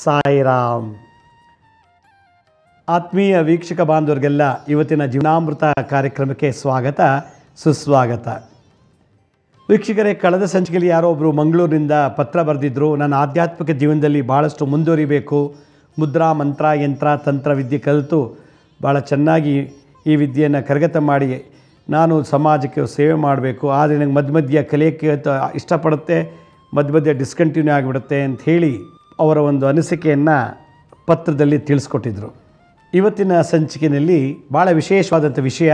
ಸಾಯಿರಾಮ್ ಆತ್ಮೀಯ ವೀಕ್ಷಕ ಬಾಂಧವರಿಗೆಲ್ಲ ಇವತ್ತಿನ ಜೀವನಾಮೃತ ಕಾರ್ಯಕ್ರಮಕ್ಕೆ ಸ್ವಾಗತ ಸುಸ್ವಾಗತ ವೀಕ್ಷಕರೇ ಕಳೆದ ಸಂಚಿಕೆಯಲ್ಲಿ ಯಾರೋ ಒಬ್ಬರು ಮಂಗಳೂರಿನಿಂದ ಪತ್ರ ಬರೆದಿದ್ದರು ನನ್ನ ಆಧ್ಯಾತ್ಮಿಕ ಜೀವನದಲ್ಲಿ ಭಾಳಷ್ಟು ಮುಂದುವರಿಬೇಕು ಮುದ್ರಾ ಮಂತ್ರ ಯಂತ್ರ ತಂತ್ರ ವಿದ್ಯೆ ಕಲಿತು ಭಾಳ ಚೆನ್ನಾಗಿ ಈ ವಿದ್ಯೆಯನ್ನು ಕರಗತ ಮಾಡಿ ನಾನು ಸಮಾಜಕ್ಕೆ ಸೇವೆ ಮಾಡಬೇಕು ಆದರೆ ನನಗೆ ಮಧ್ಯ ಮಧ್ಯ ಕಲಿಯೋಕ್ಕೆ ತ- ಇಷ್ಟಪಡುತ್ತೆ ಮಧ್ಯ ಮಧ್ಯ ಡಿಸ್ಕಂಟಿನ್ಯೂ ಆಗಿಬಿಡುತ್ತೆ ಅಂತ ಹೇಳಿ ಅವರ ಒಂದು ಅನಿಸಿಕೆಯನ್ನು ಪತ್ರದಲ್ಲಿ ತಿಳಿಸ್ಕೊಟ್ಟಿದ್ರು ಇವತ್ತಿನ ಸಂಚಿಕೆಯಲ್ಲಿ ಭಾಳ ವಿಶೇಷವಾದಂಥ ವಿಷಯ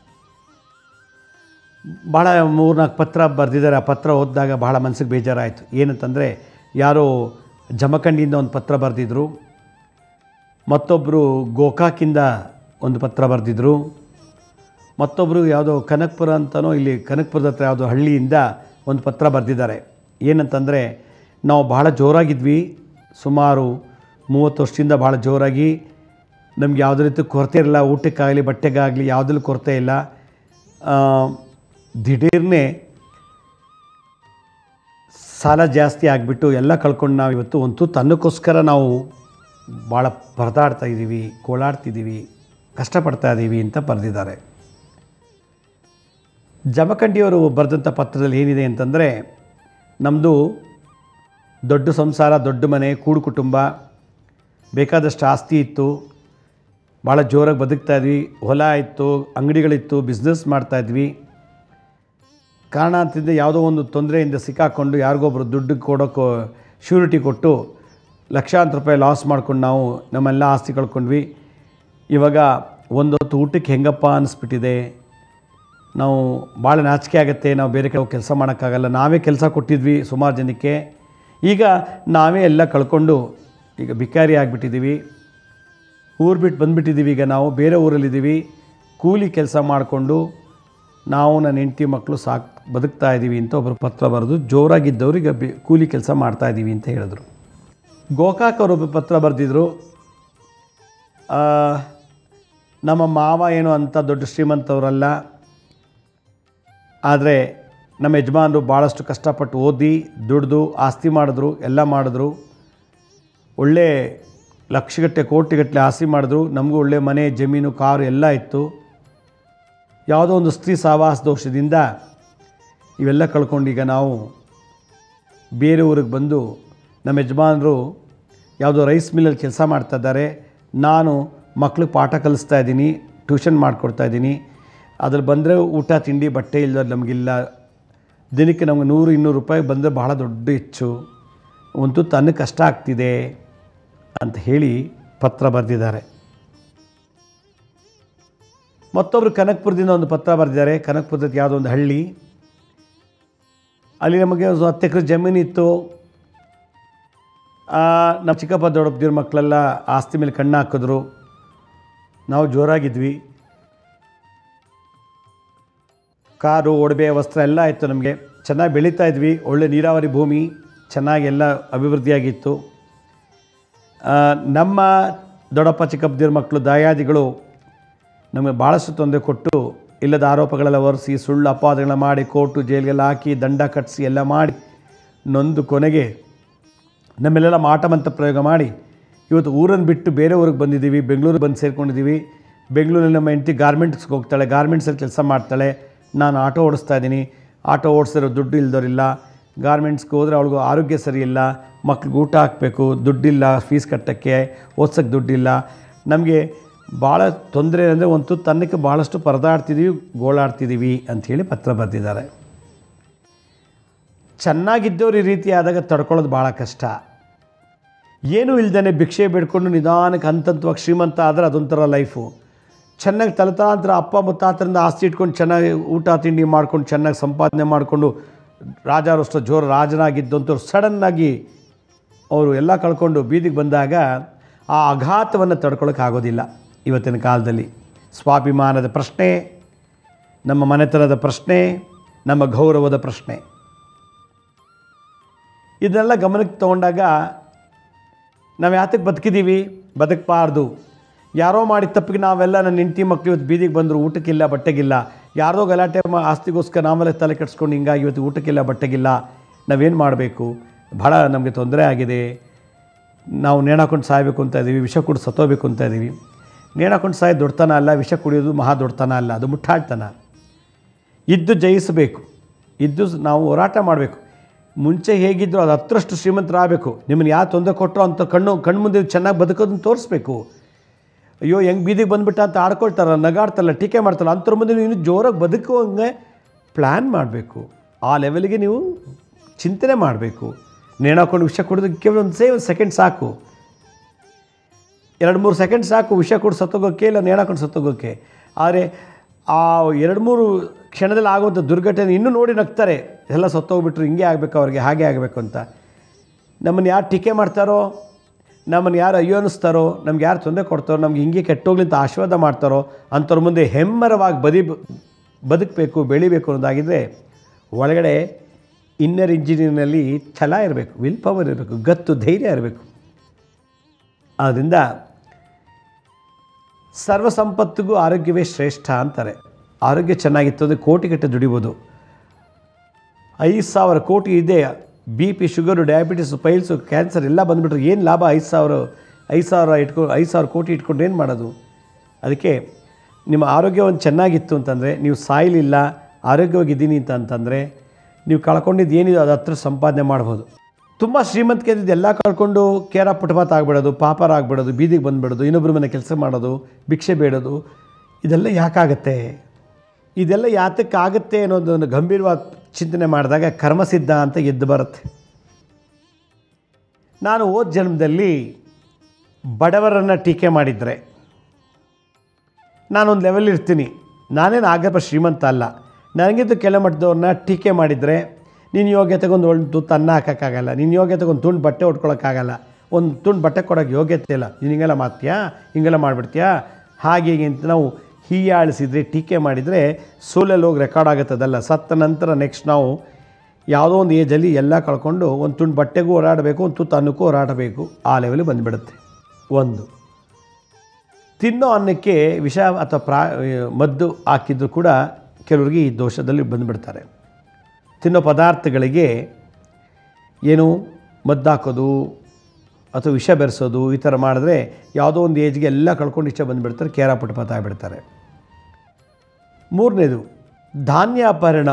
ಭಾಳ ಮೂರ್ನಾಲ್ಕು ಪತ್ರ ಬರೆದಿದ್ದಾರೆ ಆ ಪತ್ರ ಓದಿದಾಗ ಭಾಳ ಮನಸ್ಸಿಗೆ ಬೇಜಾರಾಯಿತು ಏನಂತಂದರೆ ಯಾರೋ ಜಮಖಂಡಿಯಿಂದ ಒಂದು ಪತ್ರ ಬರೆದಿದ್ರು ಮತ್ತೊಬ್ಬರು ಗೋಕಾಕಿಂದ ಒಂದು ಪತ್ರ ಬರೆದಿದ್ರು ಮತ್ತೊಬ್ಬರು ಯಾವುದೋ ಕನಕಪುರ ಅಂತನೋ ಇಲ್ಲಿ ಕನಕಪುರದ ಹತ್ರ ಯಾವುದೋ ಹಳ್ಳಿಯಿಂದ ಒಂದು ಪತ್ರ ಬರೆದಿದ್ದಾರೆ ಏನಂತಂದರೆ ನಾವು ಭಾಳ ಜೋರಾಗಿದ್ವಿ ಸುಮಾರು ಮೂವತ್ತು ವರ್ಷದಿಂದ ಭಾಳ ಜೋರಾಗಿ ನಮ್ಗೆ ಯಾವುದೇ ರೀತಿ ಕೊರತೆ ಇರಲ್ಲ ಊಟಕ್ಕಾಗಲಿ ಬಟ್ಟೆಗಾಗಲಿ ಯಾವುದಲ್ಲೂ ಕೊರತೆ ಇಲ್ಲ ಆ, ದಿಢೀರ್ನೇ ಸಾಲ ಜಾಸ್ತಿ ಆಗಿಬಿಟ್ಟು ಎಲ್ಲ ಕಳ್ಕೊಂಡು ನಾವು ಇವತ್ತು ಒಂದು ತುತ್ತು ಅನ್ನಕ್ಕೋಸ್ಕರ ನಾವು ಭಾಳ ಪರದಾಡ್ತಾ ಇದ್ದೀವಿ ಗೋಳಾಡ್ತಿದ್ದೀವಿ ಕಷ್ಟಪಡ್ತಾ ಇದ್ದೀವಿ ಅಂತ ಬರೆದಿದ್ದಾರೆ ಜಮಖಂಡಿಯವರು ಬರೆದಂಥ ಪತ್ರದಲ್ಲಿ ಏನಿದೆ ಅಂತಂದರೆ ನಮ್ಮದು ದೊಡ್ಡ ಸಂಸಾರ ದೊಡ್ಡ ಮನೆ ಕೂಡು ಕುಟುಂಬ ಬೇಕಾದಷ್ಟು ಆಸ್ತಿ ಇತ್ತು ಭಾಳ ಜೋರಾಗಿ ಬದುಕ್ತಾ ಇದ್ವಿ ಹೊಲ ಇತ್ತು ಅಂಗಡಿಗಳಿತ್ತು ಬಿಸ್ನೆಸ್ ಮಾಡ್ತಾಯಿದ್ವಿ ಕಾರಣಾಂತರಿಂದ ಯಾವುದೋ ಒಂದು ತೊಂದರೆಯಿಂದ ಸಿಕ್ಕಾಕೊಂಡು ಯಾರಿಗೊಬ್ರು ದುಡ್ಡು ಕೊಡೋಕ್ಕೋ ಶ್ಯೂರಿಟಿ ಕೊಟ್ಟು ಲಕ್ಷಾಂತರ ರೂಪಾಯಿ ಲಾಸ್ ಮಾಡ್ಕೊಂಡು ನಾವು ನಮ್ಮೆಲ್ಲ ಆಸ್ತಿ ಕಳ್ಕೊಂಡ್ವಿ ಇವಾಗ ಒಂದೊತ್ತು ಊಟಕ್ಕೆ ಹೆಂಗಪ್ಪ ಅನಿಸ್ಬಿಟ್ಟಿದೆ ನಾವು ಭಾಳ ನಾಚಿಕೆ ಆಗುತ್ತೆ ನಾವು ಬೇರೆ ಕಡೆ ಕೆಲಸ ಮಾಡೋಕ್ಕಾಗಲ್ಲ ನಾವೇ ಕೆಲಸ ಕೊಟ್ಟಿದ್ವಿ ಸುಮಾರು ಜನಕ್ಕೆ ಈಗ ನಾವೇ ಎಲ್ಲ ಕಳ್ಕೊಂಡು ಈಗ ಭಿಕಾರಿ ಆಗಿಬಿಟ್ಟಿದ್ದೀವಿ ಊರು ಬಿಟ್ಟು ಬಂದುಬಿಟ್ಟಿದ್ದೀವಿ ಈಗ ನಾವು ಬೇರೆ ಊರಲ್ಲಿದ್ದೀವಿ ಕೂಲಿ ಕೆಲಸ ಮಾಡಿಕೊಂಡು ನಾವು ನನ್ನ ಹೆಂಡತಿ ಮಕ್ಕಳು ಸಾಕು ಬದುಕ್ತಾ ಇದ್ದೀವಿ ಅಂತ ಒಬ್ಬರು ಪತ್ರ ಬರೆದು ಜೋರಾಗಿದ್ದವರು ಈಗ ಬೆ ಕೂಲಿ ಕೆಲಸ ಮಾಡ್ತಾ ಇದ್ದೀವಿ ಅಂತ ಹೇಳಿದ್ರು ಗೋಕಾಕ್ ಅವರೊಬ್ಬ ಪತ್ರ ಬರೆದಿದ್ರು ಆ, ನಮ್ಮ ಮಾವ ಏನು ಅಂಥ ದೊಡ್ಡ ಶ್ರೀಮಂತವರಲ್ಲ ಆದರೆ ನಮ್ಮ ಯಜಮಾನರು ಭಾಳಷ್ಟು ಕಷ್ಟಪಟ್ಟು ಓದಿ ದುಡ್ದು ಆಸ್ತಿ ಮಾಡಿದ್ರು ಎಲ್ಲ ಮಾಡಿದ್ರು ಒಳ್ಳೆ ಲಕ್ಷಗಟ್ಟಲೆ ಕೋಟಿಗಟ್ಟಲೆ ಆಸ್ತಿ ಮಾಡಿದ್ರು ನಮಗೂ ಒಳ್ಳೆ ಮನೆ ಜಮೀನು ಕಾರು ಎಲ್ಲ ಇತ್ತು ಯಾವುದೋ ಒಂದು ಸ್ತ್ರೀ ಸಹವಾಸ ದೋಷದಿಂದ ಇವೆಲ್ಲ ಕಳ್ಕೊಂಡು ಈಗ ನಾವು ಬೇರೆ ಊರಿಗೆ ಬಂದು ನಮ್ಮ ಯಜಮಾನರು ಯಾವುದೋ ರೈಸ್ ಮಿಲ್ಲಲ್ಲಿ ಕೆಲಸ ಮಾಡ್ತಾ ಇದ್ದಾರೆ ನಾನು ಮಕ್ಳಿಗೆ ಪಾಠ ಕಲಿಸ್ತಾ ಇದ್ದೀನಿ ಟ್ಯೂಷನ್ ಮಾಡಿಕೊಡ್ತಾ ಇದ್ದೀನಿ ಅದ್ರಲ್ಲಿ ಬಂದರೆ ಊಟ ತಿಂಡಿ ಬಟ್ಟೆ ಇಲ್ಲದ ನಮಗಿಲ್ಲ ದಿನಕ್ಕೆ ನಮಗೆ ನೂರು ಇನ್ನೂರು ರೂಪಾಯಿ ಬಂದರೆ ಬಹಳ ದೊಡ್ಡ ಹೆಚ್ಚು ಒಂದು ತುತ್ತು ಅನ್ನಕ್ಕೆ ಕಷ್ಟ ಆಗ್ತಿದೆ ಅಂತ ಹೇಳಿ ಪತ್ರ ಬರೆದಿದ್ದಾರೆ ಮತ್ತೊಬ್ಬರು ಕನಕಪುರದಿಂದ ಒಂದು ಪತ್ರ ಬರೆದಿದ್ದಾರೆ ಕನಕಪುರದ ಯಾವುದೋ ಒಂದು ಹಳ್ಳಿ ಅಲ್ಲಿ ನಮಗೆ ಒಂದು ಹತ್ತು ಎಕರೆ ಜಮೀನು ಇತ್ತು ಆ, ನಮ್ಮ ಚಿಕ್ಕಪ್ಪ ದೊಡ್ಡಪ್ಪದಿರ ಮಕ್ಕಳೆಲ್ಲ ಆಸ್ತಿ ಮೇಲೆ ಕಣ್ಣು ಹಾಕಿದ್ರು ನಾವು ಜೋರಾಗಿದ್ವಿ ಕಾರು ಒಡವೆ ವಸ್ತ್ರ ಎಲ್ಲ ಇತ್ತು ನಮಗೆ ಚೆನ್ನಾಗಿ ಬೆಳೀತಾ ಇದ್ವಿ ಒಳ್ಳೆ ನೀರಾವರಿ ಭೂಮಿ ಚೆನ್ನಾಗಿ ಎಲ್ಲ ಅಭಿವೃದ್ಧಿಯಾಗಿತ್ತು ಆ, ನಮ್ಮ ದೊಡ್ಡಪ್ಪ ಚಿಕ್ಕಪ್ಪದಿರ ಮಕ್ಕಳು ದಾಯಾದಿಗಳು ನಮಗೆ ಭಾಳಷ್ಟು ತೊಂದರೆ ಕೊಟ್ಟು ಇಲ್ಲದ ಆರೋಪಗಳೆಲ್ಲ ಹೊರಿಸಿ ಸುಳ್ಳು ಅಪವಾದಗಳನ್ನ ಮಾಡಿ ಕೋರ್ಟು ಜೈಲಿಗೆಲ್ಲ ಹಾಕಿ ದಂಡ ಕಟ್ಟಿಸಿ ಎಲ್ಲ ಮಾಡಿ ನೊಂದು ಕೊನೆಗೆ ನಮ್ಮೆಲ್ಲ ಮಾಟಮಂತ ಪ್ರಯೋಗ ಮಾಡಿ ಇವತ್ತು ಊರನ್ನು ಬಿಟ್ಟು ಬೇರೆ ಊರಿಗೆ ಬಂದಿದ್ದೀವಿ ಬೆಂಗಳೂರಿಗೆ ಬಂದು ಸೇರ್ಕೊಂಡಿದ್ದೀವಿ ಬೆಂಗಳೂರಲ್ಲಿ ನಮ್ಮ ಹೆಂಡತಿ ಗಾರ್ಮೆಂಟ್ಸ್ಗೆ ಹೋಗ್ತಾಳೆ ಗಾರ್ಮೆಂಟ್ಸಲ್ಲಿ ಕೆಲಸ ಮಾಡ್ತಾಳೆ ನಾನು ಆಟೋ ಓಡಿಸ್ತಾ ಇದ್ದೀನಿ ಆಟೋ ಓಡಿಸಿರೋ ದುಡ್ಡು ಇಲ್ದೋರಿಲ್ಲ ಗಾರ್ಮೆಂಟ್ಸ್ಗೆ ಹೋದರೆ ಅವಳಿಗೂ ಆರೋಗ್ಯ ಸರಿ ಇಲ್ಲ ಮಕ್ಳಿಗೆ ಊಟ ಹಾಕಬೇಕು ದುಡ್ಡಿಲ್ಲ ಫೀಸ್ ಕಟ್ಟೋಕ್ಕೆ ಓದ್ಸೋಕ್ಕೆ ದುಡ್ಡಿಲ್ಲ ನಮಗೆ ಭಾಳ ತೊಂದರೆ ಅಂದರೆ ಒಂದು ತುತ್ತು ಅನ್ನಕ್ಕೆ ಭಾಳಷ್ಟು ಪರದಾಡ್ತಿದ್ದೀವಿ ಗೋಳಾಡ್ತಿದ್ದೀವಿ ಅಂಥೇಳಿ ಪತ್ರ ಬರೆದಿದ್ದಾರೆ ಚೆನ್ನಾಗಿದ್ದವ್ರು ಈ ರೀತಿ ಆದಾಗ ತಡ್ಕೊಳ್ಳೋದು ಭಾಳ ಕಷ್ಟ ಏನೂ ಇಲ್ದೇ ಭಿಕ್ಷೆ ಬೇಡ್ಕೊಂಡು ನಿಧಾನಕ್ಕೆ ಹಂತಂತವಾಗಿ ಶ್ರೀಮಂತ ಆದರೆ ಅದೊಂಥರ ಲೈಫು ಚೆನ್ನಾಗಿ ತಲತಾಂತರ ಅಪ್ಪ ಮುತ್ತಾತರಿಂದ ಆಸ್ತಿ ಇಟ್ಕೊಂಡು ಚೆನ್ನಾಗಿ ಊಟ ತಿಂಡಿ ಮಾಡ್ಕೊಂಡು ಚೆನ್ನಾಗಿ ಸಂಪಾದನೆ ಮಾಡಿಕೊಂಡು ರಾಜಾರೋಷ್ಟ ಜೋರು ರಾಜನಾಗಿದ್ದಂಥವ್ರು ಸಡನ್ನಾಗಿ ಅವರು ಎಲ್ಲ ಕಳ್ಕೊಂಡು ಬೀದಿಗೆ ಬಂದಾಗ ಆ ಆಘಾತವನ್ನು ತಡ್ಕೊಳ್ಳೋಕೆ ಆಗೋದಿಲ್ಲ ಇವತ್ತಿನ ಕಾಲದಲ್ಲಿ ಸ್ವಾಭಿಮಾನದ ಪ್ರಶ್ನೆ ನಮ್ಮ ಮನೆತನದ ಪ್ರಶ್ನೆ ನಮ್ಮ ಗೌರವದ ಪ್ರಶ್ನೆ ಇದನ್ನೆಲ್ಲ ಗಮನಕ್ಕೆ ತೊಗೊಂಡಾಗ ನಾವು ಯಾತಕ್ಕೆ ಬದುಕಿದ್ದೀವಿ ಬದುಕಬಾರ್ದು ಯಾರೋ ಮಾಡಿದ ತಪ್ಪಿಗೆ ನಾವೆಲ್ಲ ನನ್ನ ಹೆಂಡತಿ ಮಕ್ಕಳು ಇವತ್ತು ಬೀದಿಗೆ ಬಂದರು ಊಟಕ್ಕಿಲ್ಲ ಬಟ್ಟೆಗಿಲ್ಲ ಯಾರೋ ಗಲಾಟೆ ಮಾ ಆಸ್ತಿಗೋಸ್ಕರ ನಾವೆಲ್ಲ ತಲೆ ಕೆಡ್ಸ್ಕೊಂಡು ಹಿಂಗಾಗಿ ಇವತ್ತು ಊಟಕ್ಕಿಲ್ಲ ಬಟ್ಟೆಗಿಲ್ಲ ನಾವೇನು ಮಾಡಬೇಕು ಭಾಳ ನಮಗೆ ತೊಂದರೆ ಆಗಿದೆ ನಾವು ನೇಣಾಕೊಂಡು ಸಾಯಬೇಕು ಅಂತ ಇದ್ದೀವಿ ವಿಷ ಕುಡಿದು ಸತ್ತೋಬೇಕು ಅಂತ ಇದ್ದೀವಿ ನೇಣಾಕೊಂಡು ಸಾಯ ದೊಡ್ತನ ಅಲ್ಲ ವಿಷ ಕುಡಿಯೋದು ಮಹಾ ದೊಡ್ತನ ಅಲ್ಲ ಅದು ಮುಟ್ಟಾಳ್ತನ ಇದ್ದು ಜಯಿಸಬೇಕು ಇದ್ದು ಸ್- ನಾವು ಹೋರಾಟ ಮಾಡಬೇಕು ಮುಂಚೆ ಹೇಗಿದ್ರು ಅದು ಹತ್ತರಷ್ಟು ಶ್ರೀಮಂತರಾಗಬೇಕು ನಿಮ್ಮನ್ನು ಯಾವ ತೊಂದರೆ ಕೊಟ್ಟರು ಅಂತ ಕಣ್ಣು ಕಣ್ಣು ಮುಂದೆ ಚೆನ್ನಾಗಿ ಬದುಕೋದನ್ನು ತೋರಿಸ್ಬೇಕು ಅಯ್ಯೋ ಹೆಂಗೆ ಬೀದಿಗೆ ಬಂದುಬಿಟ್ಟ ಅಂತ ಆಡ್ಕೊಳ್ತಾರಲ್ಲ ನಗಾಡ್ತಾರಲ್ಲ ಟೀಕೆ ಮಾಡ್ತಾರಲ್ಲ ಅಂಥವ್ರ ಮುಂದೆ ನೀವು ಇನ್ನೂ ಜೋರಾಗಿ ಬದುಕುವಂಗೆ ಪ್ಲ್ಯಾನ್ ಮಾಡಬೇಕು ಆ ಲೆವೆಲ್ಗೆ ನೀವು ಚಿಂತನೆ ಮಾಡಬೇಕು ನೇಣಾಕೊಂಡು ವಿಷ ಕುಡಿದು ಕೇವಲ ಒಂದು ಸೇ ಒಂದು ಸೆಕೆಂಡ್ ಸಾಕು ಎರಡು ಮೂರು ಸೆಕೆಂಡ್ ಸಾಕು ವಿಷ ಕೊಡು ಸತ್ತೋಗೋಕ್ಕೆ ಇಲ್ಲ ನೇಣಾಕೊಂಡು ಸತ್ತೋಗೋಕ್ಕೆ ಆದರೆ ಆ ಎರಡು ಮೂರು ಕ್ಷಣದಲ್ಲಿ ಆಗುವಂಥ ದುರ್ಘಟನೆ ಇನ್ನೂ ನೋಡಿ ನಗ್ತಾರೆ ಎಲ್ಲ ಸತ್ತೋಗ್ಬಿಟ್ರು ಹಿಂಗೆ ಆಗಬೇಕು ಅವ್ರಿಗೆ ಹಾಗೆ ಆಗಬೇಕು ಅಂತ ನಮ್ಮನ್ನು ಯಾರು ಟೀಕೆ ಮಾಡ್ತಾರೋ ನಮ್ಮನ್ನು ಯಾರು ಅಯ್ಯೋ ಅನ್ನಿಸ್ತಾರೋ ನಮ್ಗೆ ಯಾರು ತೊಂದರೆ ಕೊಡ್ತಾರೋ ನಮ್ಗೆ ಹಿಂಗೆ ಕೆಟ್ಟೋಗ್ಲಿ ಅಂತ ಆಶೀರ್ವಾದ ಮಾಡ್ತಾರೋ ಅಂಥವ್ರ ಮುಂದೆ ಹೆಮ್ಮರವಾಗಿ ಬದಿ ಬದುಕಬೇಕು ಬೆಳಿಬೇಕು ಅನ್ನೋದಾಗಿದ್ದರೆ ಒಳಗಡೆ ಇನ್ನರ್ ಇಂಜಿನಿಯರ್ನಲ್ಲಿ ಛಲ ಇರಬೇಕು ವಿಲ್ ಪವರ್ ಇರಬೇಕು ಗತ್ತು ಧೈರ್ಯ ಇರಬೇಕು ಆದ್ದರಿಂದ ಸರ್ವ ಸಂಪತ್ತಿಗೂ ಆರೋಗ್ಯವೇ ಶ್ರೇಷ್ಠ ಅಂತಾರೆ ಆರೋಗ್ಯ ಚೆನ್ನಾಗಿತ್ತು ಅಂದರೆ ಕೋಟಿಗಟ್ಟೆ ದುಡಿಬೋದು ಐದು ಸಾವಿರ ಕೋಟಿ ಇದೆ B P sugar diabetes piles cancer ಎಲ್ಲ ಬಂದುಬಿಟ್ರೆ ಏನು ಲಾಭ ಐದು ಸಾವಿರ ಐದು ಸಾವಿರ ಇಟ್ಕೊ ಐದು ಸಾವಿರ ಕೋಟಿ ಇಟ್ಕೊಂಡು ಏನು ಮಾಡೋದು ಅದಕ್ಕೆ ನಿಮ್ಮ ಆರೋಗ್ಯ ಒಂದು ಚೆನ್ನಾಗಿತ್ತು ಅಂತಂದರೆ ನೀವು ಸಾಯಲಿಲ್ಲ ಆರೋಗ್ಯವಾಗಿದ್ದೀನಿ ಅಂತ ಅಂತಂದರೆ ನೀವು ಕಳ್ಕೊಂಡಿದ್ದು ಏನಿದೆ ಅದು ಹತ್ರ ಸಂಪಾದನೆ ಮಾಡ್ಬೋದು ತುಂಬ ಶ್ರೀಮಂತಿಕೆ ಇದ್ದಿದ್ದು ಎಲ್ಲ ಕಳ್ಕೊಂಡು ಕೇರ ಪುಟಪಾತ ಆಗ್ಬಿಡೋದು ಪಾಪರ ಆಗ್ಬಿಡೋದು ಬೀದಿಗೆ ಬಂದುಬಿಡೋದು ಇನ್ನೊಬ್ಬರ ಮನೆ ಕೆಲಸ ಮಾಡೋದು ಭಿಕ್ಷೆ ಬೇಡೋದು ಇದೆಲ್ಲ ಯಾಕಾಗತ್ತೆ ಇದೆಲ್ಲ ಯಾತಕ್ಕಾಗುತ್ತೆ ಅನ್ನೋದನ್ನು ಗಂಭೀರವಾದ ಚಿಂತನೆ ಮಾಡಿದಾಗ ಕರ್ಮಸಿದ್ಧ ಅಂತ ಎದ್ದು ಬರುತ್ತೆ ನಾನು ಹೋದ ಜನ್ಮದಲ್ಲಿ ಬಡವರನ್ನು ಟೀಕೆ ಮಾಡಿದರೆ ನಾನೊಂದು ಲೆವೆಲ್ ಇರ್ತೀನಿ ನಾನೇನು ಆಗಪ್ಪ ಶ್ರೀಮಂತ ಅಲ್ಲ ನನಗಿಂತ ಕೆಲ ಮಟ್ಟದವ್ರನ್ನ ಟೀಕೆ ಮಾಡಿದರೆ ನಿನ್ನ ಯೋಗ್ಯತೆಗೆ ಒಂದು ಒಂದು ತುತ್ತು ಅನ್ನ ಹಾಕೋಕ್ಕಾಗಲ್ಲ ನಿನ್ನ ಯೋಗ್ಯತೆಗೆ ಒಂದು ತುಂಡು ಬಟ್ಟೆ ಉಟ್ಕೊಳ್ಳೋಕ್ಕಾಗಲ್ಲ ಒಂದು ತುಂಡು ಬಟ್ಟೆ ಕೊಡೋಕ್ಕೆ ಯೋಗ್ಯತೆ ಇಲ್ಲ ನೀನು ಹಿಂಗೆಲ್ಲ ಮಾಡ್ತೀಯಾ ಹಿಂಗೆಲ್ಲ ಮಾಡಿಬಿಡ್ತೀಯಾ ಹಾಗೆ ಹೀಗೆ ಅಂತ ನಾವು ಹೀಯಾಳಿಸಿದರೆ ಟೀಕೆ ಮಾಡಿದರೆ ಸೋಲಲ್ಲಿ ಹೋಗಿ ರೆಕಾರ್ಡ್ ಆಗುತ್ತದಲ್ಲ ಸತ್ತ ನಂತರ ನೆಕ್ಸ್ಟ್ ನಾವು ಯಾವುದೋ ಒಂದು ಏಜಲ್ಲಿ ಎಲ್ಲ ಕಳ್ಕೊಂಡು ಒಂದು ತುಂಡು ಬಟ್ಟೆಗೂ ಓಡಾಡಬೇಕು ಒಂದು ತುತ್ತು ಅನ್ನಕ್ಕೂ ಓಡಾಡಬೇಕು ಆ ಲೆವೆಲಿಗೆ ಬಂದುಬಿಡುತ್ತೆ ಒಂದು ತಿನ್ನೋ ಅನ್ನಕ್ಕೆ ವಿಷ ಅಥವಾ ಪ್ರಾ ಮದ್ದು ಹಾಕಿದ್ರು ಕೂಡ ಕೆಲವರಿಗೆ ಈ ದೋಷದಲ್ಲಿ ಬಂದುಬಿಡ್ತಾರೆ ತಿನ್ನೋ ಪದಾರ್ಥಗಳಿಗೆ ಏನು ಮದ್ದು ಹಾಕೋದು ಅಥವಾ ವಿಷ ಬೆರೆಸೋದು ಈ ಥರ ಮಾಡಿದ್ರೆ ಯಾವುದೋ ಒಂದು ಏಜ್ಗೆ ಎಲ್ಲ ಕಳ್ಕೊಂಡು ಇಷ್ಟ ಬಂದುಬಿಡ್ತಾರೆ ಕೇರ ಪುಟಪಥ ಆಗಿಬಿಡ್ತಾರೆ ಮೂರನೇದು ಧಾನ್ಯ ಅಪಹರಣ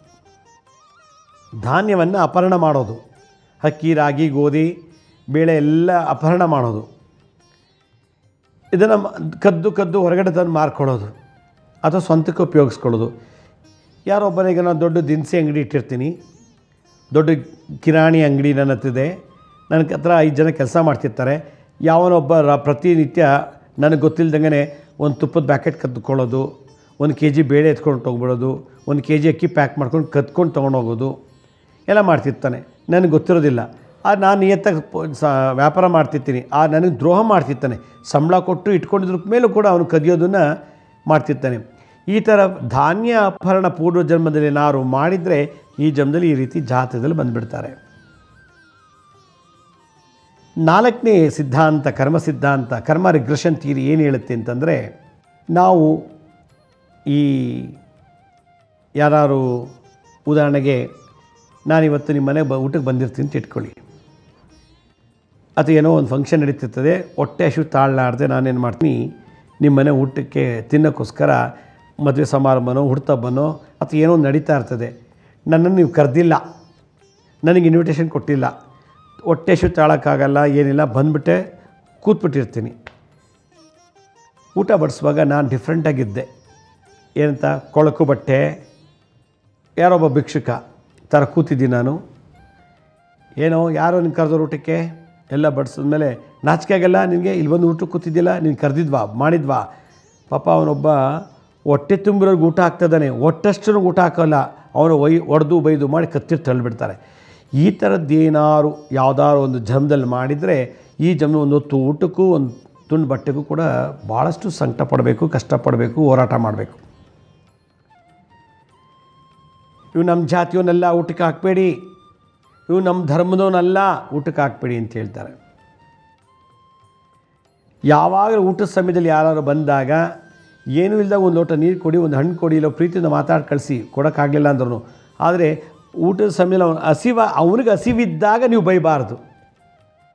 ಧಾನ್ಯವನ್ನು ಅಪಹರಣ ಮಾಡೋದು ಅಕ್ಕಿ ರಾಗಿ ಗೋಧಿ ಬೇಳೆ ಎಲ್ಲ ಅಪಹರಣ ಮಾಡೋದು ಇದನ್ನು ಕದ್ದು ಕದ್ದು ಹೊರಗಡೆ ತಂದು ಮಾರ್ಕೊಳ್ಳೋದು ಅಥವಾ ಸ್ವಂತಕ್ಕೆ ಉಪಯೋಗಿಸ್ಕೊಳ್ಳೋದು ಯಾರೊಬ್ಬನಿಗೆ ನಾನು ದೊಡ್ಡ ದಿನಸಿ ಅಂಗಡಿ ಇಟ್ಟಿರ್ತೀನಿ ದೊಡ್ಡ ಕಿರಾಣಿ ಅಂಗಡಿ ನನ್ನ ಹತ್ತಿದೆ ನನ್ನ ಹತ್ರ ಐದು ಜನ ಕೆಲಸ ಮಾಡ್ತಿರ್ತಾರೆ ಯಾವನೊಬ್ಬ ರ ಪ್ರತಿನಿತ್ಯ ನನಗೆ ಗೊತ್ತಿಲ್ದಂಗೆ ಒಂದು ತುಪ್ಪದ ಪ್ಯಾಕೆಟ್ ಕದ್ದುಕೊಳ್ಳೋದು ಒಂದು ಕೆ ಜಿ ಬೇಳೆ ಎತ್ಕೊಂಡು ಹೋಗ್ಬಿಡೋದು ಒಂದು ಕೆ ಜಿ ಅಕ್ಕಿ ಪ್ಯಾಕ್ ಮಾಡ್ಕೊಂಡು ಕದ್ಕೊಂಡು ತೊಗೊಂಡೋಗೋದು ಎಲ್ಲ ಮಾಡ್ತಿರ್ತಾನೆ ನನಗೆ ಗೊತ್ತಿರೋದಿಲ್ಲ ಆ ನಾನು ನಿಯತ್ತಾಗಿ ಪ- ಸ ವ್ಯಾಪಾರ ಮಾಡ್ತಿರ್ತೀನಿ ಆ ನನಗೆ ದ್ರೋಹ ಮಾಡ್ತಿರ್ತಾನೆ ಸಂಬಳ ಕೊಟ್ಟು ಇಟ್ಕೊಂಡಿದ್ರ ಮೇಲೂ ಕೂಡ ಅವನು ಕದಿಯೋದನ್ನು ಮಾಡ್ತಿರ್ತಾನೆ ಈ ಥರ ಧಾನ್ಯ ಅಪಹರಣ ಪೂರ್ವ ಜನ್ಮದಲ್ಲಿ ಏನಾದ್ರು ಮಾಡಿದರೆ ಈ ಜನ್ಮದಲ್ಲಿ ಈ ರೀತಿ ಜಾತಕದಲ್ಲಿ ಬಂದುಬಿಡ್ತಾರೆ ನಾಲ್ಕನೇ ಸಿದ್ಧಾಂತ ಕರ್ಮ ಸಿದ್ಧಾಂತ ಕರ್ಮ ರಿಗ್ರೆಷನ್ ಥಿಯರಿ ಏನು ಹೇಳುತ್ತೆ ಅಂತಂದರೆ ನಾವು ಈ ಯಾರು ಉದಾಹರಣೆಗೆ ನಾನಿವತ್ತು ನಿಮ್ಮ ಮನೆಗೆ ಬ ಊಟಕ್ಕೆ ಬಂದಿರ್ತೀನಿ ಅಂತ ಇಟ್ಕೊಳ್ಳಿ ಅಥವಾ ಏನೋ ಒಂದು ಫಂಕ್ಷನ್ ನಡೀತಿರ್ತದೆ ಹೊಟ್ಟೆ ಹಸಿವು ತಾಳಲಾರ್ದೆ ನಾನೇನು ಮಾಡ್ತೀನಿ ನಿಮ್ಮ ಮನೆ ಊಟಕ್ಕೆ ತಿನ್ನೋಕ್ಕೋಸ್ಕರ ಮದುವೆ ಸಮಾರಂಭನೋ ಹುಡ್ತಬ್ಬನೋ ಅಥವಾ ಏನೋ ಒಂದು ನಡೀತಾ ಇರ್ತದೆ ನನ್ನನ್ನು ನೀವು ಕರೆದಿಲ್ಲ ನನಗೆ ಇನ್ವಿಟೇಷನ್ ಕೊಟ್ಟಿಲ್ಲ ಹೊಟ್ಟೆ ಹಸಿವು ತಾಳೋಕ್ಕಾಗಲ್ಲ ಏನಿಲ್ಲ ಬಂದುಬಿಟ್ಟೆ ಕೂತ್ಬಿಟ್ಟಿರ್ತೀನಿ ಊಟ ಬಡಿಸುವಾಗ ನಾನು ಡಿಫ್ರೆಂಟಾಗಿದ್ದೆ ಏನಂತ ಕೊಳಕು ಬಟ್ಟೆ ಯಾರೊಬ್ಬ ಭಿಕ್ಷುಕ ಥರ ಕೂತಿದ್ದೀನಿ ನಾನು ಏನೋ ಯಾರೋ ನಿನ್ನ ಕರೆದವ್ರು ಊಟಕ್ಕೆ ಎಲ್ಲ ಬಡಿಸಿದ್ಮೇಲೆ ನಾಚಿಕೆ ಆಗಲ್ಲ ನಿನಗೆ ಇಲ್ಲಿ ಬಂದು ಊಟಕ್ಕೆ ಕೂತಿದ್ದಿಲ್ಲ ನೀನು ಕರೆದಿದ್ವಾ ಮಾಡಿದ್ವಾ ಪಾಪ ಅವನೊಬ್ಬ ಹೊಟ್ಟೆ ತುಂಬಿರೋರ್ಗೆ ಊಟ ಹಾಕ್ತಿದ್ದಾನೆ ಹೊಟ್ಟೆಷ್ಟು ಊಟ ಹಾಕೋಲ್ಲ ಅವನು ಒಯ್ ಒಡೆದು ಬೈದು ಮಾಡಿ ಕತ್ತಿರ್ ತಳ್ಳಿಬಿಡ್ತಾರೆ ಈ ಥರದ್ದೇನಾರು ಯಾವುದಾದ್ರು ಒಂದು ಜನ್ಮದಲ್ಲಿ ಮಾಡಿದರೆ ಈ ಜನ್ಮ ಒಂದು ಹೊತ್ತು ಊಟಕ್ಕೂ ಒಂದು ತುಂಡು ಬಟ್ಟೆಗೂ ಕೂಡ ಭಾಳಷ್ಟು ಸಂಕಟ ಪಡಬೇಕು ಕಷ್ಟಪಡಬೇಕು ಹೋರಾಟ ಮಾಡಬೇಕು ಇವು ನಮ್ಮ ಜಾತಿಯವನ್ನೆಲ್ಲ ಊಟಕ್ಕೆ ಹಾಕಬೇಡಿ ಇವು ನಮ್ಮ ಧರ್ಮದವನಲ್ಲ ಊಟಕ್ಕೆ ಹಾಕಬೇಡಿ ಅಂತ ಹೇಳ್ತಾರೆ ಯಾವಾಗ ಊಟದ ಸಮಯದಲ್ಲಿ ಯಾರು ಬಂದಾಗ ಏನೂ ಇಲ್ಲದಾಗ ಒಂದು ಲೋಟ ನೀರು ಕೊಡಿ ಒಂದು ಹಣ್ಣು ಕೊಡಿ ಇಲ್ಲ ಪ್ರೀತಿಯಿಂದ ಮಾತಾಡಿ ಕಳಿಸಿ ಕೊಡೋಕ್ಕಾಗಲಿಲ್ಲ ಅಂದ್ರೂ ಆದರೆ ಊಟದ ಸಮಯದಲ್ಲಿ ಅವನು ಹಸಿವ ಅವನಿಗೆ ಹಸಿವಿದ್ದಾಗ ನೀವು ಬೈಬಾರ್ದು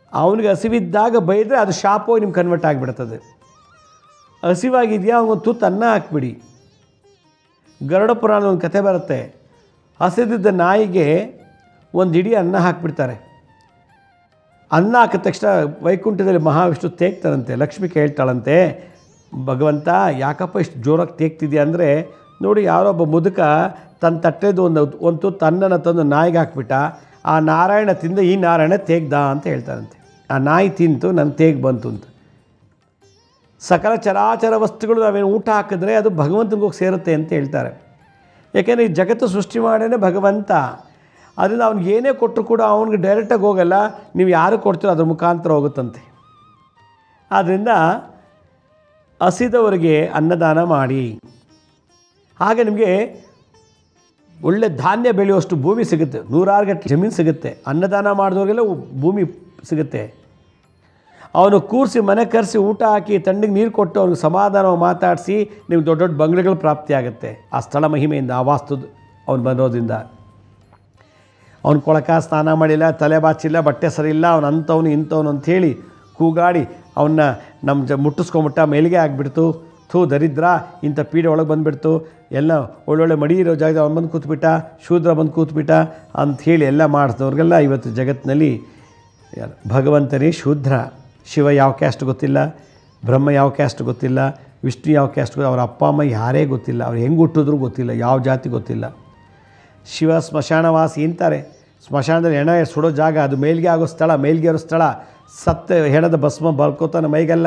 ಅವನಿಗೆ ಹಸಿವಿದ್ದಾಗ ಬೈದರೆ ಅದು ಶಾಪೋಗಿ ನಿಮ್ಗೆ ಕನ್ವರ್ಟ್ ಆಗಿಬಿಡ್ತದೆ ಹಸಿವಾಗಿದೆಯಾ ಅವನಿಗೊಂದು ತುತ್ತು ಅನ್ನ ಹಾಕ್ಬಿಡಿ ಗರುಡ ಪುರಾಣದ ಒಂದು ಕತೆ ಬರುತ್ತೆ ಹಸಿದಿದ್ದ ನಾಯಿಗೆ ಒಂದು ಇಡೀ ಅನ್ನ ಹಾಕ್ಬಿಡ್ತಾರೆ ಅನ್ನ ಹಾಕಿದ ತಕ್ಷಣ ವೈಕುಂಠದಲ್ಲಿ ಮಹಾವಿಷ್ಣು ತೇಗ್ತಾರಂತೆ ಲಕ್ಷ್ಮಿ ಕೇಳ್ತಾಳಂತೆ ಭಗವಂತ ಯಾಕಪ್ಪ ಇಷ್ಟು ಜೋರಾಗಿ ತೇಗ್ತಿದ್ಯಾ ಅಂದರೆ ನೋಡಿ ಯಾರೋ ಒಬ್ಬ ಮುದುಕ ತನ್ನ ತಟ್ಟೆದು ಒಂದು ಒಂದು ತುತ್ತು ಅನ್ನನ ತಂದು ನಾಯಿಗೆ ಹಾಕ್ಬಿಟ್ಟ ಆ ನಾರಾಯಣ ತಿಂದ ಈ ನಾರಾಯಣ ತೇಗ್ದ ಅಂತ ಹೇಳ್ತಾರಂತೆ ಆ ನಾಯಿ ತಿಂತು ನನ್ನ ತೇಗ್ ಬಂತು ಅಂತ ಸಕಲ ಚರಾಚರ ವಸ್ತುಗಳು ನಾವೇನು ಊಟ ಹಾಕಿದ್ರೆ ಅದು ಭಗವಂತನಿಗೆ ಹೋಗಿ ಸೇರುತ್ತೆ ಅಂತ ಹೇಳ್ತಾರೆ ಯಾಕೆಂದರೆ ಈ ಜಗತ್ತು ಸೃಷ್ಟಿ ಮಾಡೇ ಭಗವಂತ ಅದರಿಂದ ಅವ್ನಿಗೆ ಏನೇ ಕೊಟ್ಟರು ಕೂಡ ಅವ್ನಿಗೆ ಡೈರೆಕ್ಟಾಗಿ ಹೋಗಲ್ಲ ನೀವು ಯಾರು ಕೊಡ್ತೀರೋ ಅದ್ರ ಮುಖಾಂತರ ಹೋಗುತ್ತಂತೆ ಆದ್ದರಿಂದ ಹಸಿದವರಿಗೆ ಅನ್ನದಾನ ಮಾಡಿ ಹಾಗೆ ನಿಮಗೆ ಒಳ್ಳೆ ಧಾನ್ಯ ಬೆಳೆಯುವಷ್ಟು ಭೂಮಿ ಸಿಗುತ್ತೆ ನೂರಾರು ಗಟ್ಟಲೆ ಜಮೀನು ಸಿಗುತ್ತೆ ಅನ್ನದಾನ ಮಾಡಿದವ್ರಿಗೆಲ್ಲ ಭೂಮಿ ಸಿಗುತ್ತೆ ಅವನು ಕೂರಿಸಿ ಮನೆ ಕರೆಸಿ ಊಟ ಹಾಕಿ ತಣ್ಣಗೆ ನೀರು ಕೊಟ್ಟು ಅವ್ನಿಗೆ ಸಮಾಧಾನ ಮಾತಾಡಿಸಿ ನಿಮ್ಗೆ ದೊಡ್ಡ ದೊಡ್ಡ ಬಂಗ್ಲೆಗಳು ಪ್ರಾಪ್ತಿಯಾಗುತ್ತೆ ಆ ಸ್ಥಳ ಮಹಿಮೆಯಿಂದ ಆ ವಾಸ್ತು ಅವ್ನು ಬರೋದ್ರಿಂದ ಅವ್ನು ಕೊಳಕ ಸ್ನಾನ ಮಾಡಿಲ್ಲ ತಲೆ ಬಾಚಿಲ್ಲ ಬಟ್ಟೆ ಸರಿಯಿಲ್ಲ ಅವ್ನು ಅಂಥವ್ನು ಇಂಥವ್ನು ಅಂಥೇಳಿ ಕೂಗಾಡಿ ಅವನ್ನ ನಮ್ಮ ಜ ಮುಟ್ಟಿಸ್ಕೊಂಬಿಟ್ಟ ಮೇಲಿಗೆ ಆಗಿಬಿಡ್ತು ಥೂ ದರಿದ್ರ ಇಂಥ ಪೀಡೆ ಒಳಗೆ ಬಂದುಬಿಡ್ತು ಎಲ್ಲ ಒಳ್ಳೊಳ್ಳೆ ಮಡಿ ಇರೋ ಜಾಗದಾಗ ಅವ್ನು ಬಂದು ಕೂತ್ಬಿಟ್ಟ ಶೂದ್ರ ಬಂದು ಕೂತ್ಬಿಟ್ಟ ಅಂಥೇಳಿ ಎಲ್ಲ ಮಾಡಿದವ್ರಿಗೆಲ್ಲ ಇವತ್ತು ಜಗತ್ತಿನಲ್ಲಿ ಯಾರು ಭಗವಂತನೇ ಶೂದ್ರ ಶಿವ ಯಾವ ಕ್ಯಾಸ್ಟ್ ಗೊತ್ತಿಲ್ಲ ಬ್ರಹ್ಮ ಯಾವ ಕ್ಯಾಸ್ಟ್ ಗೊತ್ತಿಲ್ಲ ವಿಷ್ಣು ಯಾವ ಕ್ಯಾಸ್ಟ್ ಗೊತ್ತಿಲ್ಲ ಅವ್ರ ಅಪ್ಪ ಅಮ್ಮ ಯಾರೇ ಗೊತ್ತಿಲ್ಲ ಅವ್ರು ಹೆಂಗೆ ಹುಟ್ಟಿದ್ರು ಗೊತ್ತಿಲ್ಲ ಯಾವ ಜಾತಿ ಗೊತ್ತಿಲ್ಲ ಶಿವ ಸ್ಮಶಾನವಾಸಿ ಅಂತಾರೆ ಸ್ಮಶಾನದಲ್ಲಿ ಹೆಣ ಸುಡೋ ಜಾಗ ಅದು ಮೇಲ್ಗೆ ಆಗೋ ಸ್ಥಳ ಮೇಲ್ಗೆ ಇರೋ ಸ್ಥಳ ಸತ್ತ ಹೆಣದ ಭಸ್ಮ ಬಲ್ಕೋತಾನೆ ಮೈಗೆಲ್ಲ